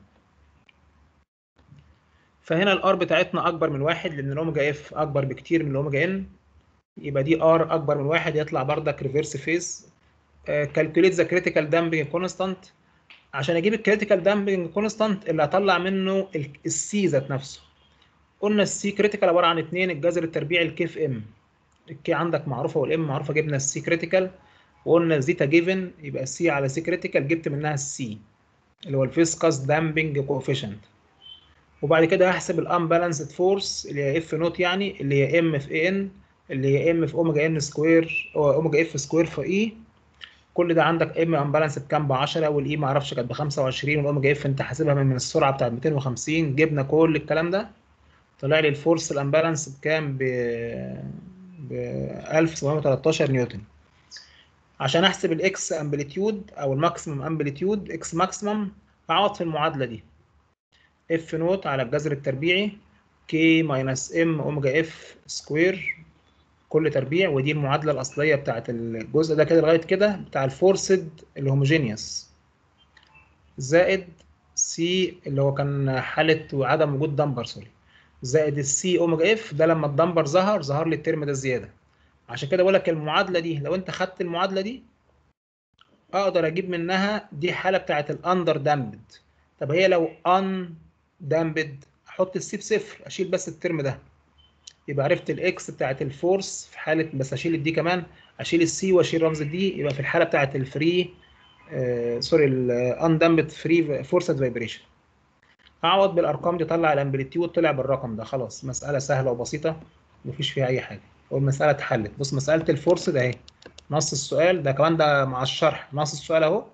فهنا الار بتاعتنا اكبر من واحد لان الاوميجا اف اكبر بكتير من الاوميجا ان يبقى دي ار اكبر من واحد يطلع بردك ريفرس فيز كالكوليت ذا كريتيكال دامبنج كونستانت عشان اجيب الكريتيكال دامبنج كونستانت اللي هطلع منه السي ذات نفسه قلنا السي كريتيكال عباره عن 2 الجذر التربيعي الكي في ام الكي عندك معروفه والام معروفه جبنا السي كريتيكال وقلنا زيتا جيفن يبقى السي على سي كريتيكال جبت منها السي اللي هو الفيسكاس دامبنج كوفيشنت وبعد كده هحسب الانبالانسد فورس اللي هي اف نوت يعني اللي هي ام في ان اللي هي ام في اوميجا ان سكوير اوميجا اف سكوير في اي كل ده عندك ام انبالانس بكام ب 10 والاي ما اعرفش كانت ب 25 والاوميجا اف انت حاسبها من السرعه بتاعت 250 جبنا كل الكلام ده طلع لي الفورس الامبالانس بكام ب ب 1713 نيوتن عشان احسب الاكس امبليتيود او الماكسيمم امبليتيود اكس ماكسيمم اعوض في المعادله دي اف نوت على الجذر التربيعي كي ماينس ام اوميجا اف سكوير كل تربيع ودي المعادله الاصليه بتاعت الجزء ده كده لغايه كده بتاع الفورسد الهوموجينيوس زائد سي اللي هو كان حاله عدم وجود دمبر سوري زائد السي اوميجا اف ده لما الدمبر ظهر ظهر لي الترم ده زياده عشان كده بقول لك المعادله دي لو انت خدت المعادله دي اقدر اجيب منها دي حاله بتاعت الاندر دامبد طب هي لو ان دامبد احط السي بصفر اشيل بس الترم ده يبقى عرفت الاكس بتاعت الفورس في حاله بس اشيل الدي كمان اشيل السي واشيل رمز الدي يبقى في الحاله بتاعت الفري آه سوري الان دامبد فري فورسد فايبريشن اعوض بالارقام دي طلع الامبليتيود طلع بالرقم ده خلاص مساله سهله وبسيطه مفيش فيها اي حاجه والمساله اتحلت بص مساله الفورس ده اهي نص السؤال ده كمان ده مع الشرح نص السؤال اهو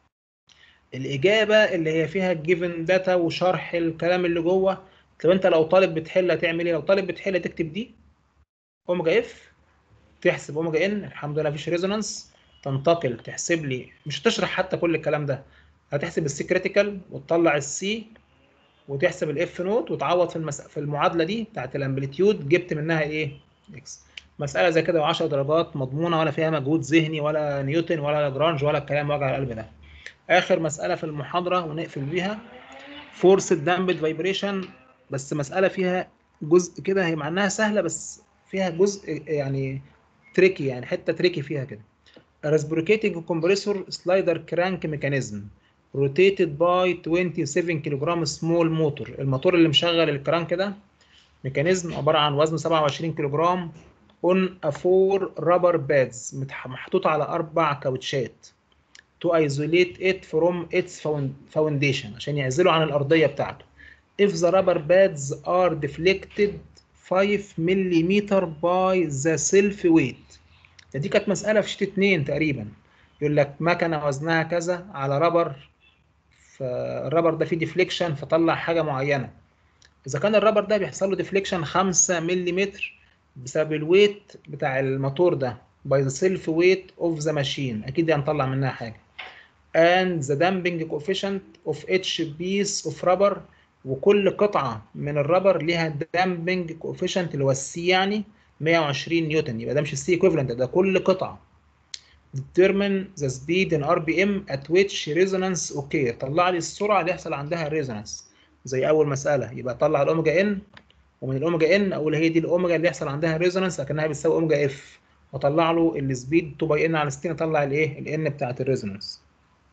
الاجابه اللي هي فيها الجيفن داتا وشرح الكلام اللي جوه طب انت لو طالب بتحل هتعمل ايه لو طالب بتحل تكتب دي اوميجا اف تحسب اوميجا ان الحمد لله مفيش ريزونانس تنتقل تحسب لي مش تشرح حتى كل الكلام ده هتحسب السي كريتيكال وتطلع السي وتحسب الاف نوت وتعوض في المس... في المعادله دي بتاعت الامبليتيود جبت منها ايه اكس مساله زي كده و10 درجات مضمونه ولا فيها مجهود ذهني ولا نيوتن ولا لاجرانج ولا الكلام وجع القلب ده اخر مساله في المحاضره ونقفل بيها فورس دامبد فايبريشن بس مساله فيها جزء كده هي مع انها سهله بس فيها جزء يعني تريكي يعني حته تريكي فيها كده reciprocating compressor slider crank mechanism rotated by 27 كيلوغرام small motor الموتور اللي مشغل الكرانك ده ميكانيزم عباره عن وزنه 27 كيلوغرام on a four rubber pads محطوط على اربع كاوتشات to isolate it from its foundation عشان يعزله عن الارضيه بتاعته if the rubber pads are deflected 5 ملم by the self weight دي كانت مسألة في شيت 2 تقريبا يقول لك مكنة وزنها كذا على رابر فالرابر ده فيه ديفليكشن فطلع حاجة معينة إذا كان الرابر ده بيحصل له ديفليكشن 5 ملم بسبب الويت بتاع الموتور ده by the self weight of the machine أكيد دي هنطلع منها حاجة and the damping coefficient of each piece of rubber وكل قطعة من الرابر ليها damping coefficient اللي هو السي يعني 120 نيوتن يبقى ده مش السي equivalent ده كل قطعة determine the speed in RPM at which resonance occur طلع لي السرعة اللي يحصل عندها resonance زي أول مسألة يبقى طلع الأوميجا إن ومن الأوميجا إن أقول هي دي الأوميجا اللي يحصل عندها resonance لكنها بتساوي أوميجا إف وأطلع له السبيد 2 باي إن على 60 أطلع الإيه الإن بتاعت الريزونانس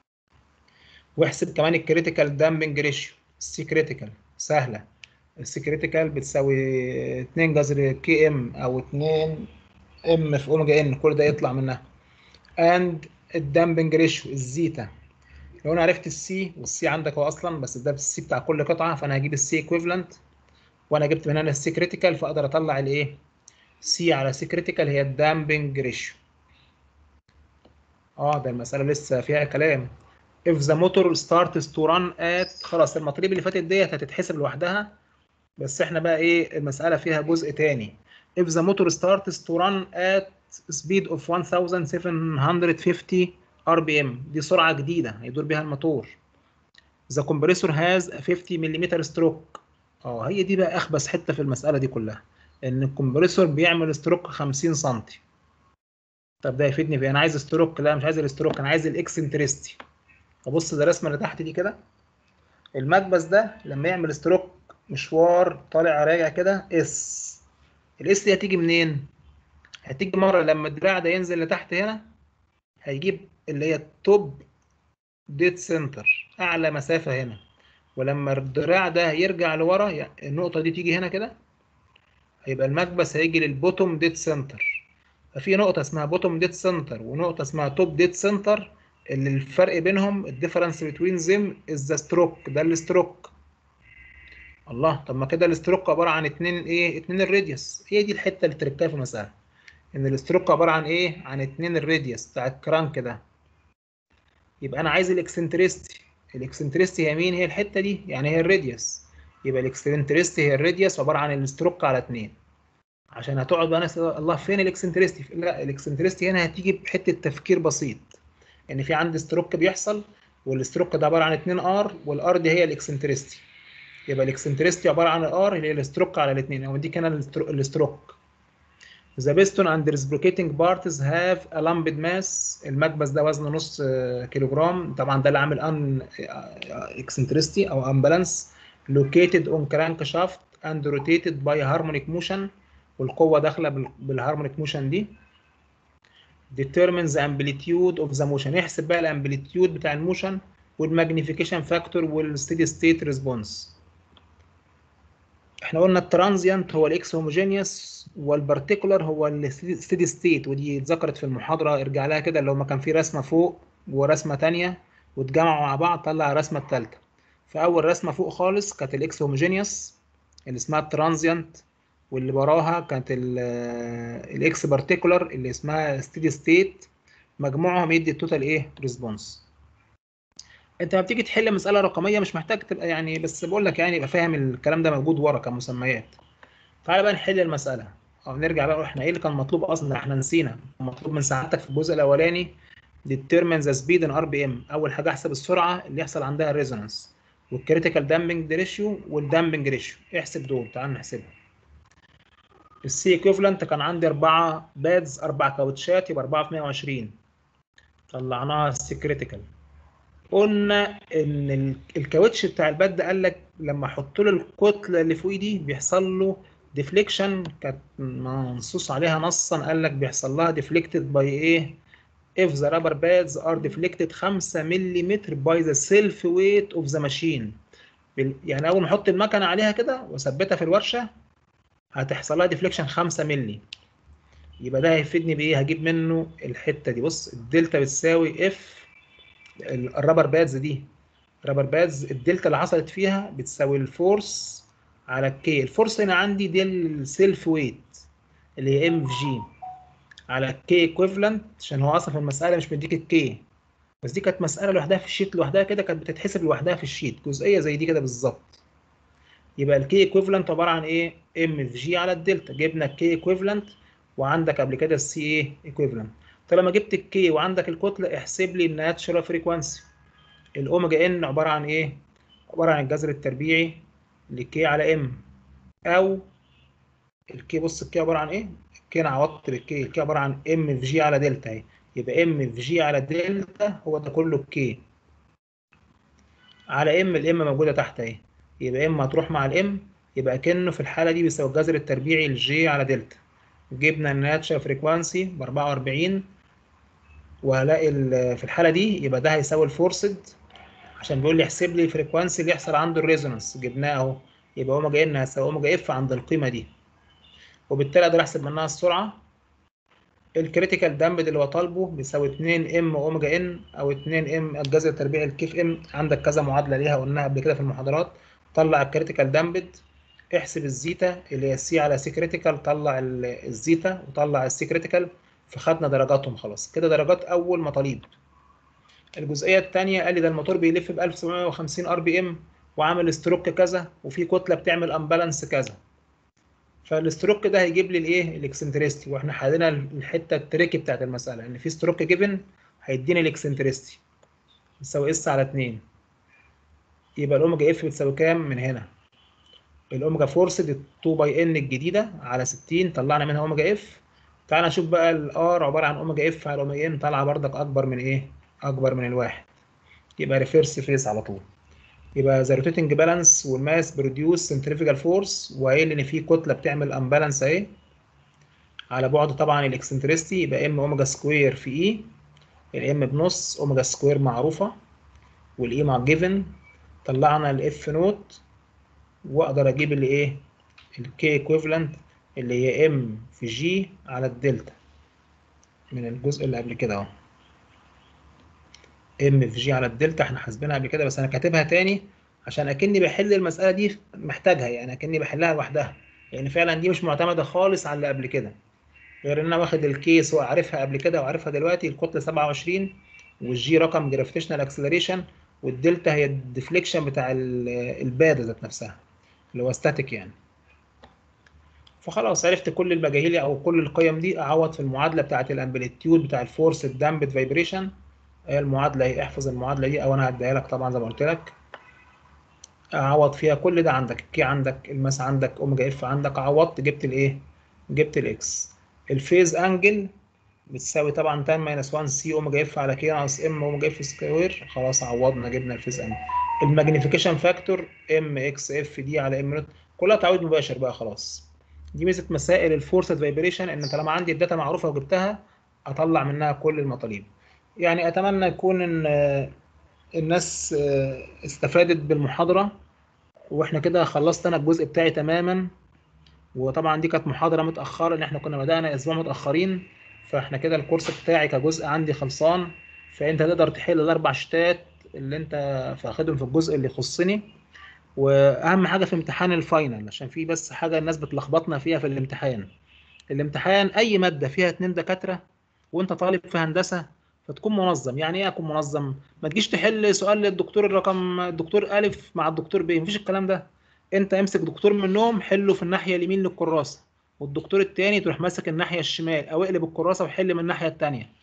واحسب كمان الكريتيكال دامبنج ريشيو السي كريتيكال سهلة السي كريتيكال بتساوي 2 جذر كي ام او 2 ام في اوميجا ان كل ده يطلع منها اند الدامبنج ريشيو الزيتا لو انا عرفت السي والسي عندك هو اصلا بس ده السي بتاع كل قطعه فانا هجيب السي ايكويفالنت وانا جبت من هنا السي كريتيكال فاقدر اطلع الايه سي على سي كريتيكال هي الدامبنج ريشيو اه ده المساله لسه فيها كلام if the motor starts to run at خلاص المطالب اللي فاتت ديت هتتحسب لوحدها بس احنا بقى ايه المسألة فيها جزء تاني if the motor starts to run at speed of 1750 rpm دي سرعة جديدة هيدور بيها الموتور the compressor has a 50 ملم stroke اه هي دي بقى اخبث حتة في المسألة دي كلها ان الكمبريسور بيعمل ستروك 50 سم طب ده يفيدني في إيه؟ انا عايز ستروك لا مش عايز الستروك انا عايز الاكسنتريستي ابص ده الرسمه اللي تحت دي كده المكبس ده لما يعمل ستروك مشوار طالع راجع كده اس الاس دي هتيجي منين هتيجي مره لما الدراع ده ينزل لتحت هنا هيجيب اللي هي التوب ديت سنتر اعلى مسافه هنا ولما الدراع ده يرجع لورا يعني النقطه دي تيجي هنا كده هيبقى المكبس هيجي للبوتوم ديت سنتر ففي نقطه اسمها بوتوم ديت سنتر ونقطه اسمها توب ديت سنتر اللي الفرق بينهم الديفرنس بتوين زم از ذا ستروك ده الستروك الله طب ما كده الستروك عباره عن اتنين ايه اتنين الراديوس هي دي الحته اللي تركها في المساله ان الستروك عباره عن ايه عن اتنين الراديوس بتاع الكرانك ده يبقى انا عايز الاكسنتريستي الاكسنتريستي هي مين هي الحته دي يعني هي الراديوس يبقى الاكسنتريستي هي الراديوس عباره عن الستروك على اتنين عشان هتقعد بقى ناس الله فين الاكسنتريستي لا الاكسنتريستي هنا هتيجي بحته تفكير بسيط ان يعني في عندي ستروك بيحصل والستروك ده عباره عن 2 ار والار دي هي الاكسنتريستي يبقى الاكسنتريستي عباره عن الار اللي هي الستروك على الاثنين او دي كان الستروك The piston and reciprocating parts have a lumped mass المكبس ده وزنه نص كيلوغرام طبعا ده اللي عامل ان اكسنتريستي او امبالانس located on crankshaft and rotated by harmonic motion والقوه داخله بالهارمونيك موشن دي determine the amplitude of the motion يحسب بقى الامبليتيود بتاع الموشن والماجنيفيكيشن فاكتور والستيدي ستيت ريسبونس احنا قلنا الترانزيانت هو الاكس هوموجينيوس والبارتيكولار هو الستيدي ستيت ودي اتذكرت في المحاضره ارجع لها كده اللي هما كان في رسمه فوق ورسمه ثانيه واتجمعوا مع بعض طلع الرسمه الثالثه فاول رسمه فوق خالص كانت الاكس هوموجينيوس اللي اسمها الترانزيانت واللي وراها كانت الاكس بارتيكولار اللي اسمها ستيدي ستيت مجموعهم يدي التوتال ايه ريسبونس انت لما بتيجي تحل مساله رقميه مش محتاج تبقى يعني بس بقول لك يعني يبقى فاهم الكلام ده موجود ورا كمسميات تعالى بقى نحل المساله او نرجع بقى احنا ايه اللي كان مطلوب اصلا احنا نسينا مطلوب من سعادتك في الجزء الاولاني determine the speed in RPM اول حاجه احسب السرعه اللي يحصل عندها الريزونانس والكريتيكال دامبنج ريشيو والدامبنج ريشيو احسب دول تعال نحسبهم السي ايكوفلنت كان عندي اربعه بادز اربع كاوتشات يبقى 4 في 120 طلعناها السي كريتيكال قلنا ان ال- الكاوتش بتاع الباد ده قال لك لما احط له الكتله اللي فوقيه دي بيحصل له ديفليكشن كانت منصوص عليها نصا قال لك بيحصل لها ديفليكتد باي ايه if the rubber pads are deflected 5 ملم by the self weight of the machine بال- يعني اول ما احط المكنه عليها كده واثبتها في الورشه هتحصل لها ديفليكشن 5 مللي يبقى ده هيفيدني بايه هجيب منه الحته دي بص الدلتا بتساوي اف الرابر بادز دي رابر بادز الدلتا اللي حصلت فيها بتساوي الفورس على الكي الفورس هنا عندي دي السيلف ويت اللي هي ام في جي على الكي ايكويفالنت عشان هو اصلا في المساله مش مديك الكي بس دي كانت مساله لوحدها في الشيت لوحدها كده كانت بتتحسب لوحدها في الشيت جزئيه زي دي كده بالظبط يبقى الكي ايكويفالنت عباره عن ايه ام في جي على الدلتا جبنا الكي ايكويفالنت وعندك قبل كده السي ايه ايكويفالنت طالما جبت الكي وعندك الكتله احسب لي الناتشرال فريكوانسي الاوميجا ان عباره عن ايه عباره عن الجذر التربيعي لكي على ام او الكي بص الكي عباره عن ايه الكي انا عوضت بالكي الكي عباره عن ام في جي على دلتا اهي يبقى ام في جي على دلتا هو ده كله الكي على ام الام موجوده تحت اهي يبقى ام هتروح مع الام يبقى كأنه في الحاله دي بيساوي الجذر التربيعي لجي على دلتا جبنا الناتشر فريكوانسي ب 44 وهلاقي ال- في الحاله دي يبقى ده هيساوي الفورسد عشان بيقول لي احسب لي الفريكوانسي اللي يحصل عنده الريزونانس جبناه اهو يبقى اوميجا ان هيساوي اوميجا اف عند القيمه دي وبالتالي اقدر احسب منها السرعه الكريتيكال دامبد اللي هو طالبه بيساوي 2 ام اوميجا ان او 2 ام الجذر التربيعي الكيف ام عندك كذا معادله ليها قلناها قبل كده في المحاضرات طلع الكريتيكال دامبد احسب الزيتا اللي هي سي على سي كريتيكال طلع ال- الزيتا وطلع السي كريتيكال فخدنا درجاتهم خلاص كده درجات اول مطالب الجزئيه الثانيه قال لي ده الموتور بيلف ب 1750 ار بي ام وعامل ستروك كذا وفي كتله بتعمل امبالانس كذا فالستروك ده هيجيب لي الايه الاكسنتريستي واحنا حلينا الحته التريكي بتاعت المساله ان في ستروك جيفن هيديني الاكسنتريستي بتساوي اس على 2 يبقى الاوميجا اف بتساوي كام من هنا الاوميجا فورسد 2 باي ان الجديده على 60 طلعنا منها اوميجا اف تعال نشوف بقى الار عباره عن اوميجا اف على اوميجا ان طالعه بردك اكبر من ايه اكبر من الواحد يبقى ريفيرس فيس على طول يبقى ذا روتيتنج بالانس والماس بروديوس سنتريفيجال فورس وقايل ان في كتله بتعمل امبالانس اهي على بعد طبعا الاكسنتريستي يبقى ام اوميجا سكوير في اي الام بنص اوميجا سكوير معروفه والاي مع جيفن طلعنا الاف نوت واقدر اجيب اللي ايه الكي ايكويفالنت اللي هي ام في جي على الدلتا من الجزء اللي قبل كده اهو ام في جي على الدلتا احنا حاسبينها قبل كده بس انا كاتبها تاني عشان اكني بحل المساله دي محتاجها يعني اكني بحلها لوحدها لان فعلا دي مش معتمده خالص على اللي قبل كده غير ان انا واخد الكيس وعارفها قبل كده وعارفها دلوقتي الكتله 27 والجي رقم جرافيتيشنال اكسلريشن والدلتا هي الديفليكشن بتاع ال- الباده ذات نفسها اللي هو ستاتيك يعني فخلاص عرفت كل المجاهيل او كل القيم دي اعوض في المعادله بتاعه الامبليتيود بتاع الفورس الدامبد فايبريشن هي المعادله اهي احفظ المعادله دي او انا هديها لك طبعا زي ما قلت لك اعوض فيها كل ده عندك كي عندك الماس عندك اوميجا اف عندك عوضت جبت الايه جبت الاكس الفيز انجل بتساوي طبعا تان ماينس 1 سي اوميجا اف على كي ناقص ام اوميجا اف سكوير خلاص عوضنا جبنا الفيز انجل الماجنيفيكيشن فاكتور ام اكس اف دي على ام نوت كلها تعويض مباشر بقى خلاص دي ميزه مسائل الفورسد فايبريشن ان طالما عندي الداتا معروفه وجبتها اطلع منها كل المطالب يعني اتمنى يكون ان آه، الناس آه، استفادت بالمحاضره واحنا كده خلصت انا الجزء بتاعي تماما وطبعا دي كانت محاضره متاخره ان احنا كنا بدانا اسبوع متاخرين فاحنا كده الكورس بتاعي كجزء عندي خلصان فانت تقدر تحل الاربع شتات اللي انت فاخدهم في الجزء اللي يخصني واهم حاجه في امتحان الفاينل عشان في بس حاجه الناس بتلخبطنا فيها في الامتحان الامتحان اي ماده فيها اتنين دكاتره وانت طالب في هندسه فتكون منظم يعني ايه اكون منظم ما تجيش تحل سؤال للدكتور الرقم الدكتور الف مع الدكتور ب مفيش الكلام ده انت امسك دكتور منهم حله في الناحيه اليمين للكراسه والدكتور التاني تروح ماسك الناحيه الشمال او اقلب الكراسه وحل من الناحيه التانيه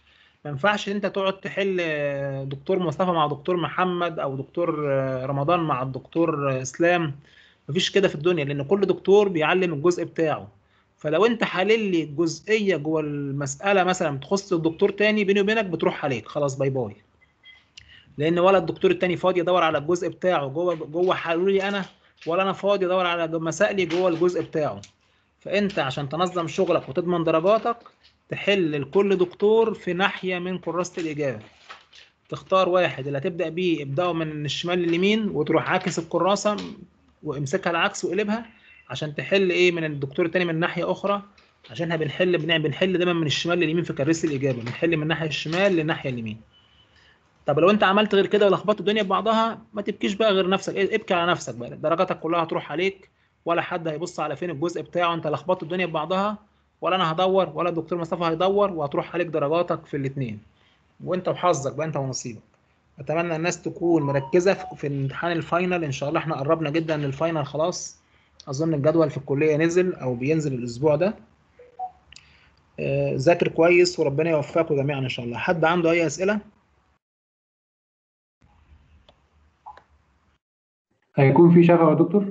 ما ينفعش انت تقعد تحل آه، دكتور مصطفى مع دكتور محمد او دكتور آه، رمضان مع الدكتور آه، اسلام مفيش كده في الدنيا لان كل دكتور بيعلم الجزء بتاعه فلو انت حلل لي جزئيه جوه المساله مثلا تخص الدكتور تاني بيني وبينك بتروح عليك خلاص باي باي لان ولا الدكتور التاني فاضي يدور على الجزء بتاعه جوه جوه حلولي انا ولا انا فاضي ادور على مسائلي جوه الجزء بتاعه فانت عشان تنظم شغلك وتضمن درجاتك تحل لكل دكتور في ناحيه من كراسه الاجابه تختار واحد اللي هتبدا بيه ابداه من الشمال لليمين وتروح عاكس الكراسه وامسكها العكس وقلبها عشان تحل ايه من الدكتور التاني من ناحيه اخرى عشان احنا بنحل بنعمل بنحل دايما من الشمال لليمين في كراسه الاجابه بنحل من ناحيه الشمال للناحيه اليمين طب لو انت عملت غير كده ولخبطت الدنيا ببعضها ما تبكيش بقى غير نفسك إيه، ابكي على نفسك بقى درجاتك كلها هتروح عليك ولا حد هيبص على فين الجزء بتاعه انت لخبطت الدنيا ببعضها ولا انا هدور ولا الدكتور مصطفى هيدور وهتروح عليك درجاتك في الاثنين وانت وحظك بقى انت ونصيبك اتمنى الناس تكون مركزه في في امتحان الفاينل ان شاء الله احنا قربنا جدا للفاينل خلاص اظن الجدول في الكليه نزل او بينزل الاسبوع ده آه، ذاكر كويس وربنا يوفقكم جميعا ان شاء الله حد عنده اي اسئله هيكون في شفا يا دكتور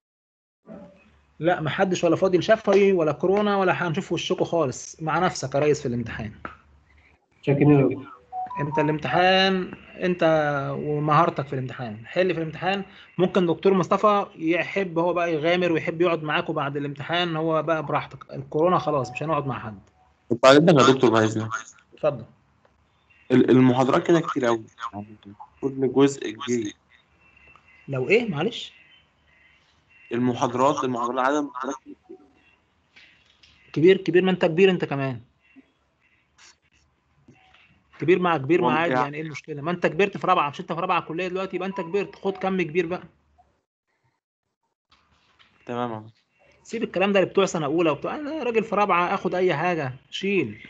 لا محدش ولا فاضي لشفوي ولا كورونا ولا هنشوف وشكوا خالص مع نفسك يا ريس في الامتحان شاكرين يا دكتور انت الامتحان انت ومهارتك في الامتحان حل في الامتحان ممكن دكتور مصطفى يحب هو بقى يغامر ويحب يقعد معاكم بعد الامتحان هو بقى براحتك الكورونا خلاص مش هنقعد مع حد طب بعد اذنك يا دكتور بعد اذنك اتفضل ال- المحاضرات كده كتير قوي كل جزء جي لو ايه معلش المحاضرات المحاضرات عدد المحاضرات كتير. كبير كبير ما انت كبير انت كمان كبير مع كبير مع عادي ممتع. يعني ايه المشكله ما انت كبرت في رابعه مش انت في رابعه كليه دلوقتي يبقى انت كبرت خد كم كبير بقى تمام يا دكتور. سيب الكلام ده لبتوع سنه اولى وبتوع انا راجل في رابعه اخد اي حاجه شيل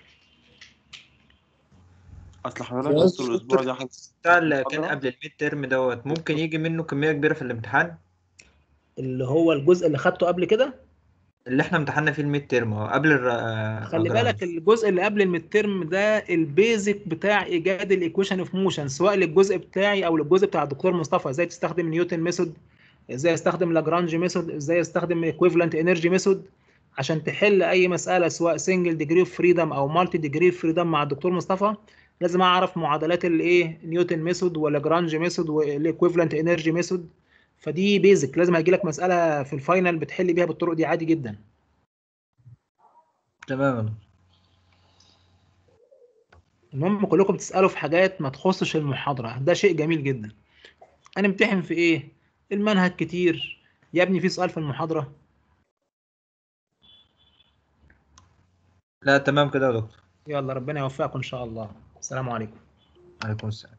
اصل حضرتك يا دكتور الاسبوع ده حاجة بتاع اللي كان محاضرة. قبل الميد ترم دوت ممكن يجي منه كمية كبيرة في الامتحان اللي هو الجزء اللي خدته قبل كده اللي احنا امتحنا فيه الميد ترم اهو قبل الر... خلي بالك الجزء اللي قبل الميدترم ده البيزك بتاع ايجاد الايكويشن اوف موشن سواء للجزء بتاعي او للجزء بتاع الدكتور مصطفى ازاي تستخدم نيوتن ميثود ازاي استخدم لاجرانج ميثود ازاي استخدم ايكويفالنت انرجي ميثود عشان تحل اي مساله سواء سنجل ديجري اوف فريدم او مالتي ديجري اوف فريدم مع الدكتور مصطفى لازم اعرف معادلات الايه نيوتن ميثود ولاجرانج ميثود والايكويفالنت انرجي ميثود فدي بيزك لازم هيجي لك مساله في الفاينل بتحل بيها بالطرق دي عادي جدا تمام المهم كلكم بتسألوا في حاجات ما تخصش المحاضرة ده شيء جميل جدا أنا امتحن في إيه؟ المنهج كتير يا ابني في سؤال في المحاضرة لا تمام كده يا دكتور يلا ربنا يوفقكم إن شاء الله السلام عليكم عليكم السلام